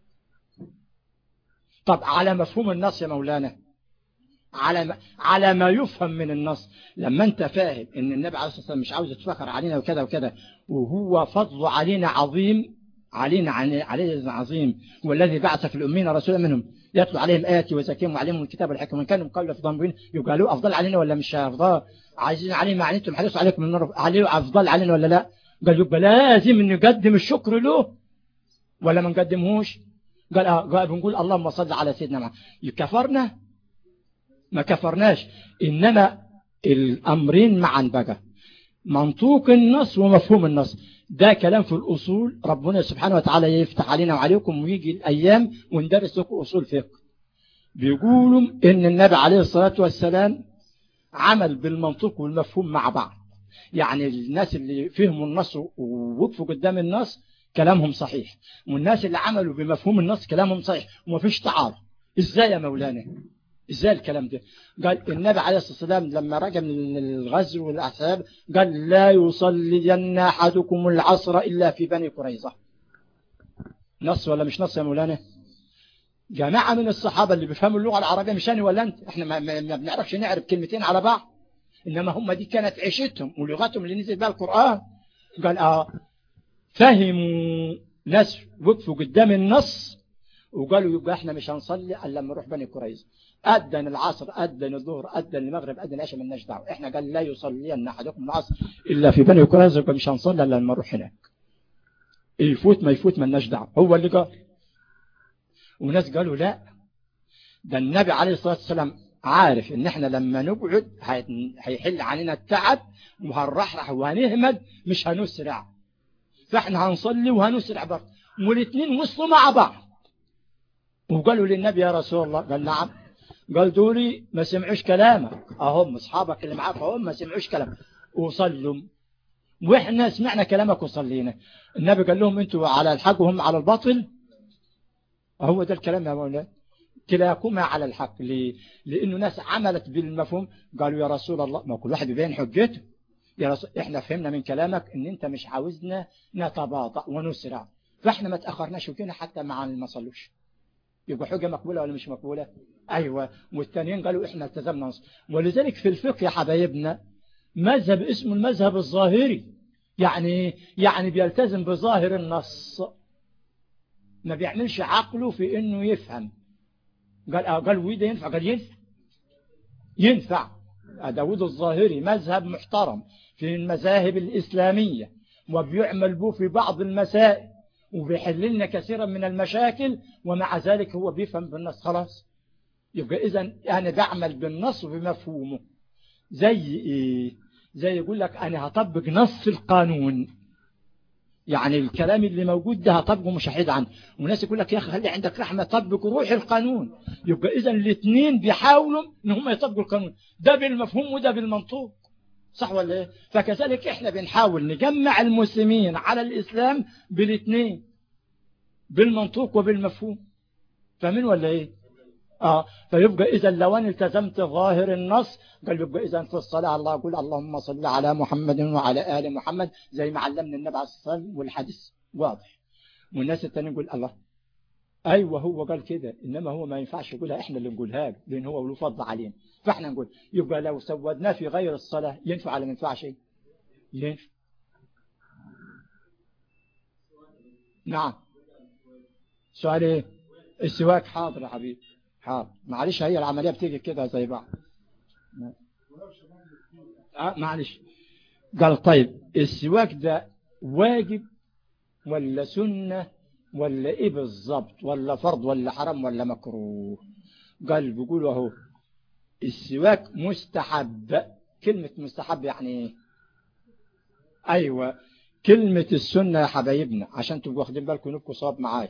A: طب على مفهوم النص يا مولانا على ما, على ما يفهم من النص لما انت فاهم ان النبي عليه الصلاة والسلام مش عاوز يتفخر علينا وكذا وكذا وهو فضله علينا عظيم علينا عليه عظيم هو الذي بعث في الأمين رسولا منهم يتلو عليهم آياتي وزكيهم وعليهم الكتاب والحكم من كانوا قبل في ضمبين يبقى له أفضل علينا ولا مش أفضل عايزين عليه ما عنيتم حدثوا عليكم من النار عليه أفضل علينا ولا لا قال يبقى لازم نقدم الشكر له ولا ما نقدمهوش قال, آه قال بنقول اللهم صل على سيدنا محمد كفرنا ما كفرناش إنما الأمرين معا بقى منطوق النص ومفهوم النص ده كلام في الأصول ربنا سبحانه وتعالى يفتح علينا وعليكم ويجي الأيام وندرس لكم أصول فقه بيقولوا إن النبي عليه الصلاة والسلام عمل بالمنطوق والمفهوم مع بعض يعني الناس اللي فهموا النص ووقفوا قدام النص كلامهم صحيح والناس اللي عملوا بمفهوم النص كلامهم صحيح وما فيش تعارض ازاي يا مولانا ازاي الكلام ده قال النبي عليه الصلاة والسلام لما رجع من الغزو والأحساب قال لا يصلين أحدكم العصر إلا في بني قريظة نص ولا مش نص يا مولانا جماعة من الصحابة اللي بيفهموا اللغة العربية مش أنا ولا أنت احنا ما, ما بنعرفش نعرف كلمتين على بعض إنما هم دي كانت عيشتهم ولغتهم اللي نزل بها القرآن قال آه فهموا ناس وقفوا قدام النص وقالوا يبقى احنا مش هنصلي الا لما نروح بني قريظه أذن العصر أذن الظهر أذن المغرب أذن العشاء مالناش دعوه احنا قال لا يصلين احدكم العصر الا في بني قريظه يبقى مش هنصلي الا لما نروح هناك يفوت ما يفوت مالناش دعوه هو اللي قال وناس قالوا لا ده النبي عليه الصلاه والسلام عارف ان احنا لما نقعد هيحل علينا التعب وهنرحرح وهنهمد مش هنسرع فاحنا هنصلي وهنسرع برضه والاثنين وصلوا مع بعض وقالوا للنبي يا رسول الله قال نعم قال دولي ما سمعوش كلامك اهم اصحابك اللي معاك اهم ما سمعوش كلامك وصلوا واحنا سمعنا كلامك وصلينا النبي قال لهم انتوا على الحق وهم على الباطل هو ده الكلام يا مولانا كلاكما على الحق ليه؟ لانه ناس عملت بالمفهوم قالوا يا رسول الله ما كل واحد يبين حجته يا رسول احنا فهمنا من كلامك ان انت مش عاوزنا نتباطأ ونسرع فاحنا ما تاخرناش وكنا حتى مع ما صلوش يبقى حجة مقبولة ولا مش مقبولة أيوة والثانيين قالوا إحنا التزمنا نص ولذلك في الفقه يا حبايبنا مذهب اسمه المذهب الظاهري يعني يعني بيلتزم بظاهر النص ما بيعملش عقله في انه يفهم قال اه قال وده ينفع قال ينفع ينفع داود الظاهري مذهب محترم في المذاهب الإسلامية وبيعمل به في بعض المسائل وبيحل لنا كثيرا من المشاكل ومع ذلك هو بيفهم بالنص خلاص يبقى إذا أنا بعمل بالنص بمفهومه زي إيه زي يقول لك أنا هطبق نص القانون يعني الكلام اللي موجود ده هطبقه مش هحيد عنه وناس يقول لك يا أخي خلي عندك رحمة طبق روح القانون يبقى إذا الاثنين بيحاولوا إن هم يطبقوا القانون ده بالمفهوم وده بالمنطوق صح ولا ايه فكذلك احنا بنحاول نجمع المسلمين على الإسلام بالاثنين بالمنطوق وبالمفهوم فاهمين ولا ايه اه فيبقى اذا لو انا التزمت ظاهر النص قال يبقى اذا في الصلاه الله يقول اللهم صل على محمد وعلى ال محمد زي ما علمنا النبي عليه الصلاه والسلام والحديث واضح والناس الثانيين يقول الله ايوه هو قال كده انما هو ما ينفعش يقولها احنا اللي نقولها له لان هو له فضل علينا فاحنا نقول يبقى لو سودناه في غير الصلاه ينفع ولا ما ينفعش ينفع نعم سؤال ايه السواك حاضر يا حبيبي حاضر معلش هي العملية بتيجي كده زي بعض آه معلش قال طيب السواك ده واجب ولا سنة ولا ايه بالظبط ولا فرض ولا حرام ولا مكروه قال بيقولوا اهو السواك مستحب كلمة مستحب يعني ايه ايوه كلمة السنة يا حبايبنا عشان تبقوا واخدين بالكم نبقوا صواب معايا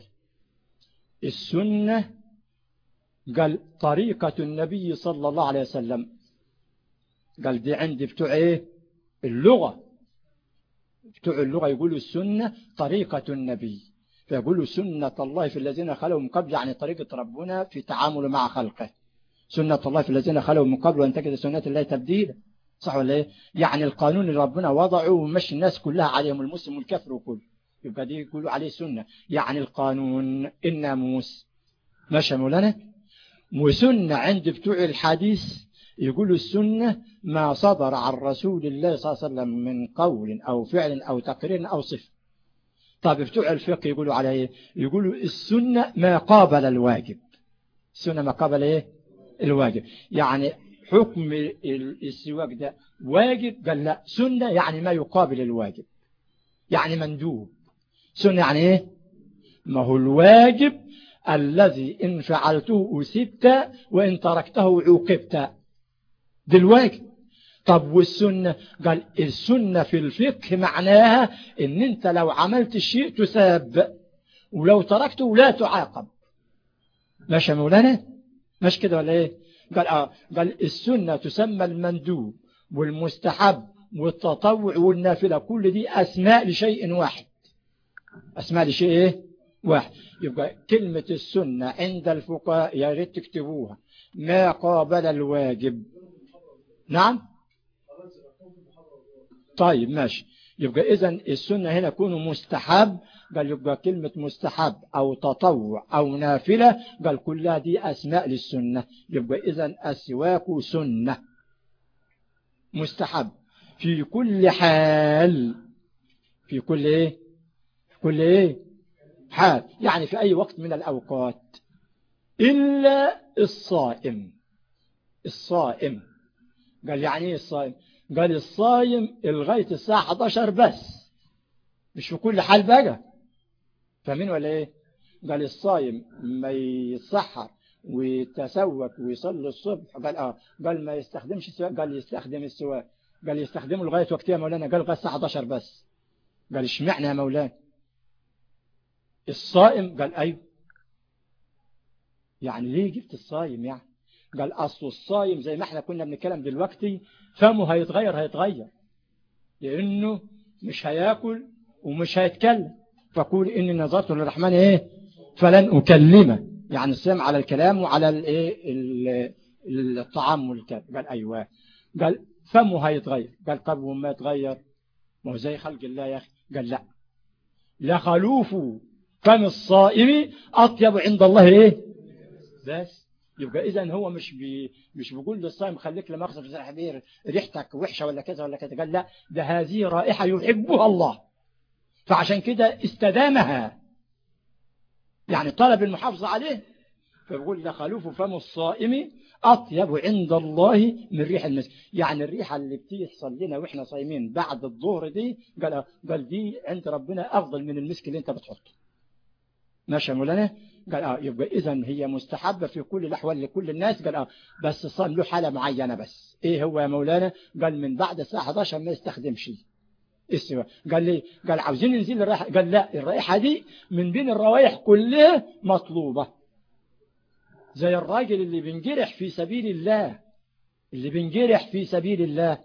A: السنة قال طريقة النبي صلى الله عليه وسلم قال دي عندي بتوع ايه اللغة بتوع اللغة يقولوا السنة طريقة النبي فيقولوا سنة الله في الذين خلوا من قبل يعني طريقة ربنا في تعامله مع خلقه سنة الله في الذين خلوا من قبل وان تجد سنة الله تبديلا صح ولا ايه يعني القانون اللي ربنا وضعه ومشي الناس كلها عليهم المسلم والكفر وكل يبقى دي يقولوا عليه سنة يعني القانون الناموس ماشي مولانا وسنة عند بتوع الحديث يقولوا السنة ما صدر عن رسول الله صلى الله عليه وسلم من قول أو فعل أو تقرير أو صفة طب بتوع الفقه يقولوا على ايه يقولوا السنة ما قابل الواجب السنة ما قابل ايه الواجب يعني حكم السواك ده واجب قال لا سنة يعني ما يقابل الواجب يعني مندوب سنة يعني ايه ما هو الواجب الذي إن فعلته أسبت وإن تركته عوقبت دلوقتي طب والسنة قال السنة في الفقه معناها ان انت لو عملت الشيء تساب ولو تركته لا تعاقب ماشي يا مولانا ماشي كده ولا ايه قال اه قال السنة تسمى المندوب والمستحب والتطوع والنافلة كل دي اسماء لشيء واحد اسماء لشيء ايه واحد يبقى كلمة السنة عند الفقهاء يا ريت تكتبوها ما قابل الواجب نعم طيب ماشي يبقى إذا السنة هنا يكون مستحب قال يبقى كلمة مستحب أو تطوع أو نافلة قال كلها دي أسماء للسنة يبقى إذا السواك سنة مستحب في كل حال في كل إيه في كل إيه حال يعني في أي وقت من الأوقات إلا الصائم الصائم قال يعني ايه الصائم قال الصائم لغاية الساعة 11 بس مش في كل حال بقى فاهمين ولا ايه قال الصائم ما يتسحر ويتسوك ويصلي الصبح قال اه قال ما يستخدمش السواك قال يستخدم السواك قال يستخدمه لغاية وقتها يا مولانا قال لغاية الساعة 11 بس قال اشمعنى يا مولانا الصائم قال ايوه يعني ليه جبت الصايم يعني قال أصل الصايم زي ما احنا كنا بنتكلم دلوقتي فمه هيتغير هيتغير لأنه مش هياكل ومش هيتكلم فقول إني نظرت للرحمن إيه فلن أكلمه يعني الصيام على الكلام وعلى الايه الطعام والكلام قال أيوة قال فمه هيتغير قال طب وما يتغير ما هو زي خلق الله يا أخي قال لا لخلوف فم الصائم أطيب عند الله إيه بس يبقى إذا هو مش بي مش بيقول للصائم خليك لما أخذ في الحبير ريحتك وحشة ولا كذا ولا كذا قال لا ده هذه رائحة يحبها الله فعشان كده استدامها يعني طلب المحافظة عليه فبيقول لخلوف فم الصائم أطيب عند الله من ريح المسك يعني الريحة اللي بتحصل لنا وإحنا صايمين بعد الظهر دي قال, قال دي عند ربنا أفضل من المسك اللي أنت بتحطه ماشي يا مولانا قال اه يبقى اذا هي مستحبة في كل الأحوال لكل الناس قال اه بس الصائم له حالة معينة بس ايه هو يا مولانا قال من بعد الساعة 11 ما يستخدمش استوى قال لي قال عاوزين ننزل الرائحة قال لا الرائحة دي من بين الروائح كلها مطلوبة زي الراجل اللي بينجرح في سبيل الله اللي بينجرح في سبيل الله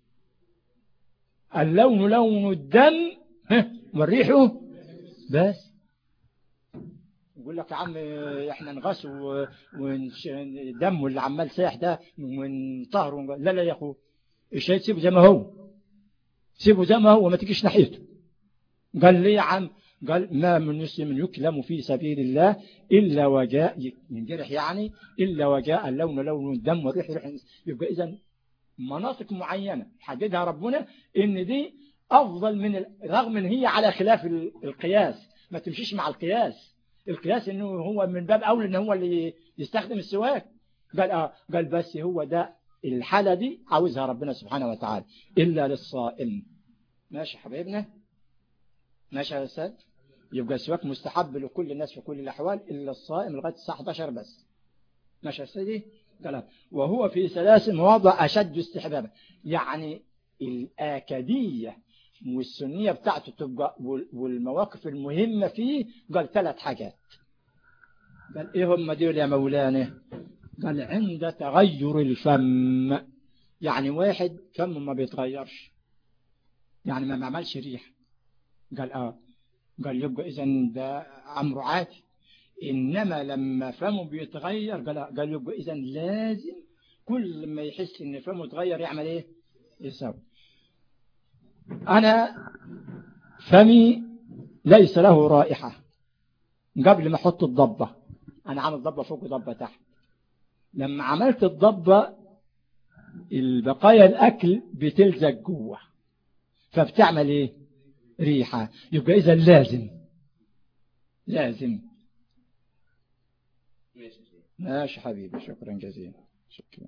A: اللون لون الدم والريح بس يقول لك يا عم احنا نغس ودم اللي عمال سايح ده ونطهر لا لا يا اخو الشيء تسيبه زي ما هو سيبه زي ما هو ما تجيش ناحيته قال لي يا عم قال ما من مسلم يكلم في سبيل الله إلا وجاء ينجرح يعني إلا وجاء اللون لون الدم والريح ريح يبقى إذا مناطق معينة حددها ربنا إن دي أفضل من رغم إن هي على خلاف القياس ما تمشيش مع القياس القياس إنه هو من باب أولى إن هو اللي يستخدم السواك قال آه قال بس هو ده الحالة دي عاوزها ربنا سبحانه وتعالى إلا للصائم ماشي حبيبنا ماشي يا أستاذ يبقى السواك مستحب لكل الناس في كل الأحوال إلا الصائم لغاية الساعة 11 بس ماشي يا أستاذي كلام وهو في ثلاث مواضع أشد استحبابا يعني الآكدية والسنية بتاعته تبقى والمواقف المهمة فيه قال ثلاث حاجات قال إيه هم دول يا مولانا قال عند تغير الفم يعني واحد فمه ما بيتغيرش يعني ما عملش ريح قال اه قال يبقى اذا ده امر عادي انما لما فمه بيتغير قال قال يبقى اذا لازم كل ما يحس ان فمه اتغير يعمل ايه يسوي انا فمي ليس له رائحة قبل ما احط الضبة انا عامل ضبة فوق ضبة تحت لما عملت الضبة البقايا الأكل بتلزق جوه فبتعمل ايه ريحة يبقى إذا لازم لازم ماشي حبيبي شكرا جزيلا شكرا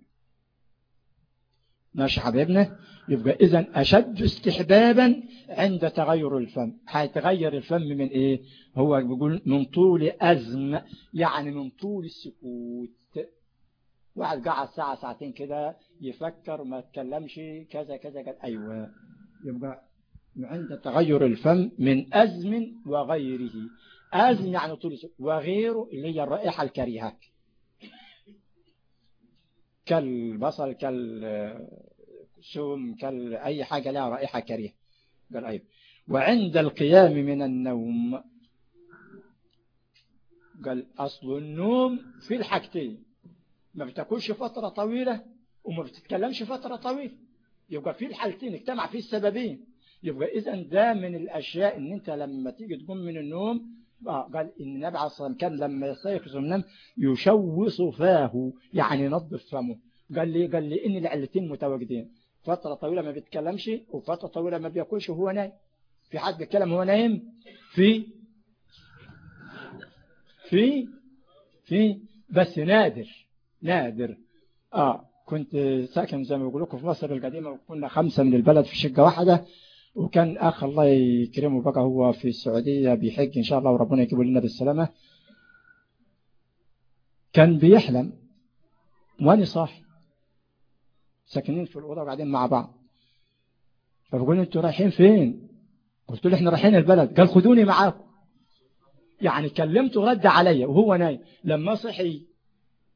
A: ماشي حبيبنا يبقى إذا أشد استحبابا عند تغير الفم هيتغير الفم من إيه هو بيقول من طول أزم يعني من طول السكوت واحد قعد ساعة ساعتين كده يفكر وما تكلمش كذا كذا قال أيوة يبقى عند تغير الفم من أزم وغيره أزم يعني طول وغيره اللي هي الرائحة الكريهة كالبصل كالسوم كال أي حاجة لها رائحة كريهة قال أيوة وعند القيام من النوم قال أصل النوم في الحاجتين ما بتاكلش فترة طويلة وما بتتكلمش فترة طويلة يبقى في الحالتين اجتمع فيه السببين يبقى إذا ده من الأشياء إن أنت لما تيجي تقوم من النوم آه قال إن النبي عليه الصلاة كان لما يستيقظ من النوم يشوص فاه يعني ينظف فمه قال لي قال لي إن العلتين متواجدين فترة طويلة ما بيتكلمش وفترة طويلة ما بياكلش وهو نايم في حد بيتكلم وهو نايم في في في بس نادر نادر اه كنت ساكن زي ما بقول لكم في مصر القديمة وكنا خمسة من البلد في شقة واحدة وكان أخ الله يكرمه بقى هو في السعودية بيحج إن شاء الله وربنا يجيبه لنا بالسلامة كان بيحلم وأنا صاحي ساكنين في الأوضة وقاعدين مع بعض فبقول انتوا رايحين فين قلت له احنا رايحين البلد قال خدوني معاكم يعني كلمته رد عليا وهو نايم لما صحي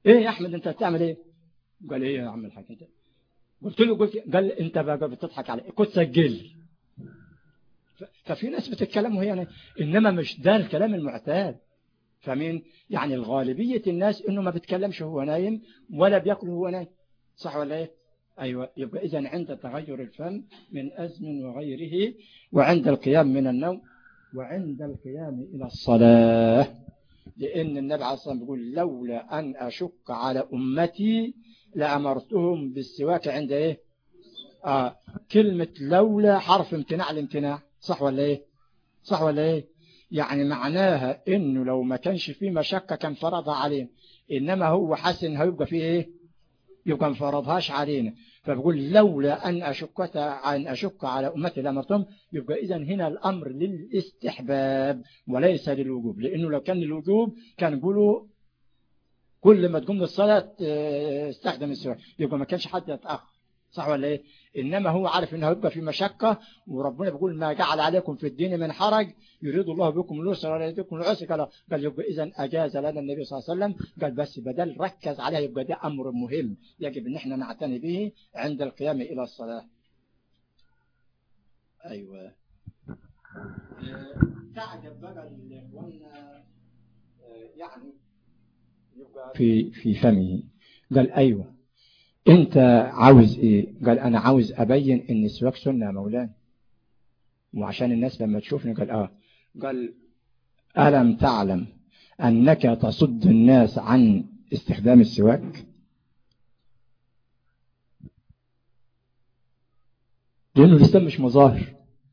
A: ايه يا احمد انت بتعمل ايه قال ايه يا عم الحاج انت قلت له قلت قال انت بقى بتضحك علي كنت سجل ففي ناس بتتكلم وهي يعني انما مش ده الكلام المعتاد فمين يعني الغالبية الناس انه ما بيتكلمش وهو نايم ولا بياكل وهو نايم صح ولا ايه ايوه يبقى اذا عند تغير الفم من ازم وغيره وعند القيام من النوم وعند القيام الى الصلاة لان النبي عليه الصلاة والسلام بيقول لولا ان اشك على امتي لامرتهم بالسواك عند ايه آه كلمة لولا حرف امتناع الامتناع صح ولا ايه صح ولا ايه يعني معناها انه لو ما كانش فيه مشقة كان فرضها علينا انما هو حاسس ان هيبقى فيه ايه يبقى ما فرضهاش علينا فبقول لولا ان اشك ان اشك على امتي لامرتهم يبقى اذا هنا الامر للاستحباب وليس للوجوب لانه لو كان للوجوب كان يقولوا كل ما تقوم للصلاة استخدم السواك يبقى ما كانش حد يتأخر صح ولا ايه انما هو عارف انه هيبقى في مشقة وربنا بيقول ما جعل عليكم في الدين من حرج يريد الله بكم اليسر ولا يريد بكم العسر قال قال يبقى اذا اجاز لنا النبي صلى الله عليه وسلم قال بس بدل ركز عليه يبقى ده امر مهم يجب ان احنا نعتني به عند القيام الى الصلاة ايوه تعجب بقى الاخوان يعني يبقى في في فمه قال ايوه انت عاوز ايه قال انا عاوز ابين ان السواك سنة يا مولانا وعشان الناس لما تشوفني قال اه قال ألم تعلم أنك تصد الناس عن استخدام السواك لأنه الإسلام مش مظاهر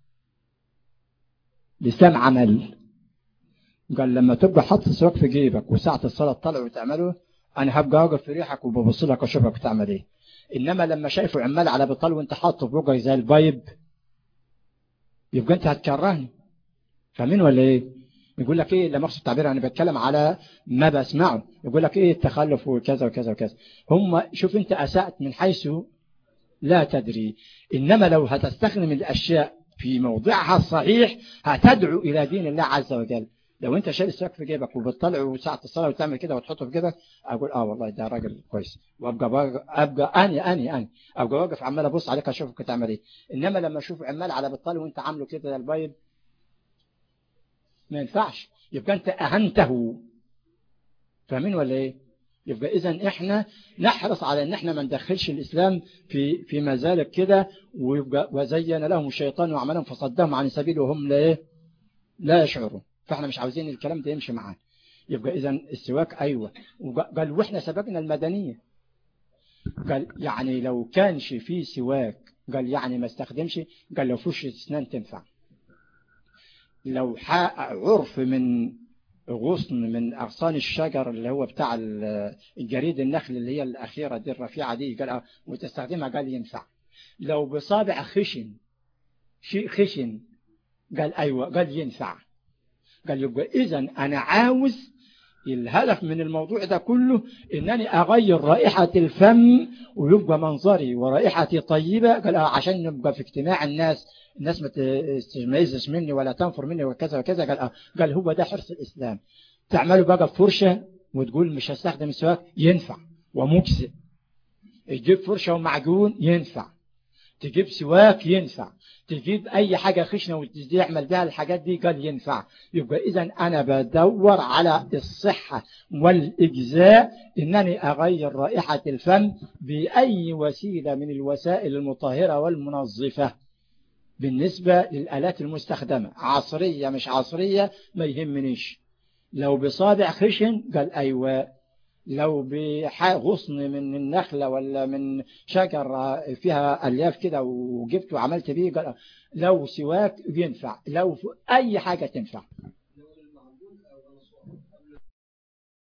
A: الإسلام عمل قال لما تبقى حاطط السواك في جيبك وساعة الصلاة تطلع وتعمله أنا هبقى أوقف في ريحك وببص لك وأشوفك بتعمل إيه إنما لما شايفه عمال على بطال وأنت حاطه في بوجهك زي البايب يبقى أنت هتكرهني فاهمين ولا إيه يقول لك إيه لما أقصد التعبير أنا بتكلم على ما بسمعه يقول لك إيه التخلف وكذا وكذا وكذا هم شوف أنت أسأت من حيث لا تدري إنما لو هتستخدم الأشياء في موضعها الصحيح هتدعو إلى دين الله عز وجل لو انت شايل السواك في جيبك وبتطلع ساعة الصلاة وتعمل كده وتحطه في جيبك اقول اه والله ده راجل كويس وابقى بقى ابقى اني اني اني ابقى واقف عمال ابص عليك اشوفك تعمل ايه انما لما اشوف عمال على بطال وانت عامله كده زي البايب ما ينفعش يبقى انت اهنته فاهمين ولا ايه يبقى اذا احنا نحرص على ان احنا ما ندخلش الاسلام في في مزالك كده ويبقى وزين لهم الشيطان وعملهم فصدهم عن سبيله وهم لا ايه لا يشعرون فاحنا مش عاوزين الكلام ده يمشي معانا يبقى اذا السواك ايوه قال واحنا سبقنا المدنيه قال يعني لو كانش في سواك قال يعني ما استخدمش قال لو فيش اسنان تنفع لو عرف من غصن من أغصان الشجر اللي هو بتاع الجريد النخل اللي هي الأخيرة دي الرفيعة دي قال وتستخدمها قال ينفع لو بصابع خشن شيء خشن قال أيوة قال ينفع قال يبقى إذا أنا عاوز الهدف من الموضوع ده كله إنني أغير رائحة الفم ويبقى منظري ورائحتي طيبة قال عشان نبقى في اجتماع الناس الناس ما تستميزش مني ولا تنفر مني وكذا وكذا قال آه. قال هو ده حرص الإسلام تعملوا بقى فرشة وتقول مش هستخدم السواك ينفع ومجزئ تجيب فرشة ومعجون ينفع تجيب سواك ينفع تجيب أي حاجة خشنة وتعمل بها الحاجات دي قال ينفع يبقى إذا أنا بدور على الصحة والإجزاء إنني أغير رائحة الفم بأي وسيلة من الوسائل المطهرة والمنظفة بالنسبة للآلات المستخدمة عصرية مش عصرية ما يهمنيش لو بصابع خشن قال أيوة لو بغصن من النخلة ولا من شجر فيها ألياف كده وجبت وعملت بيه قال لو سواك ينفع لو أي حاجة تنفع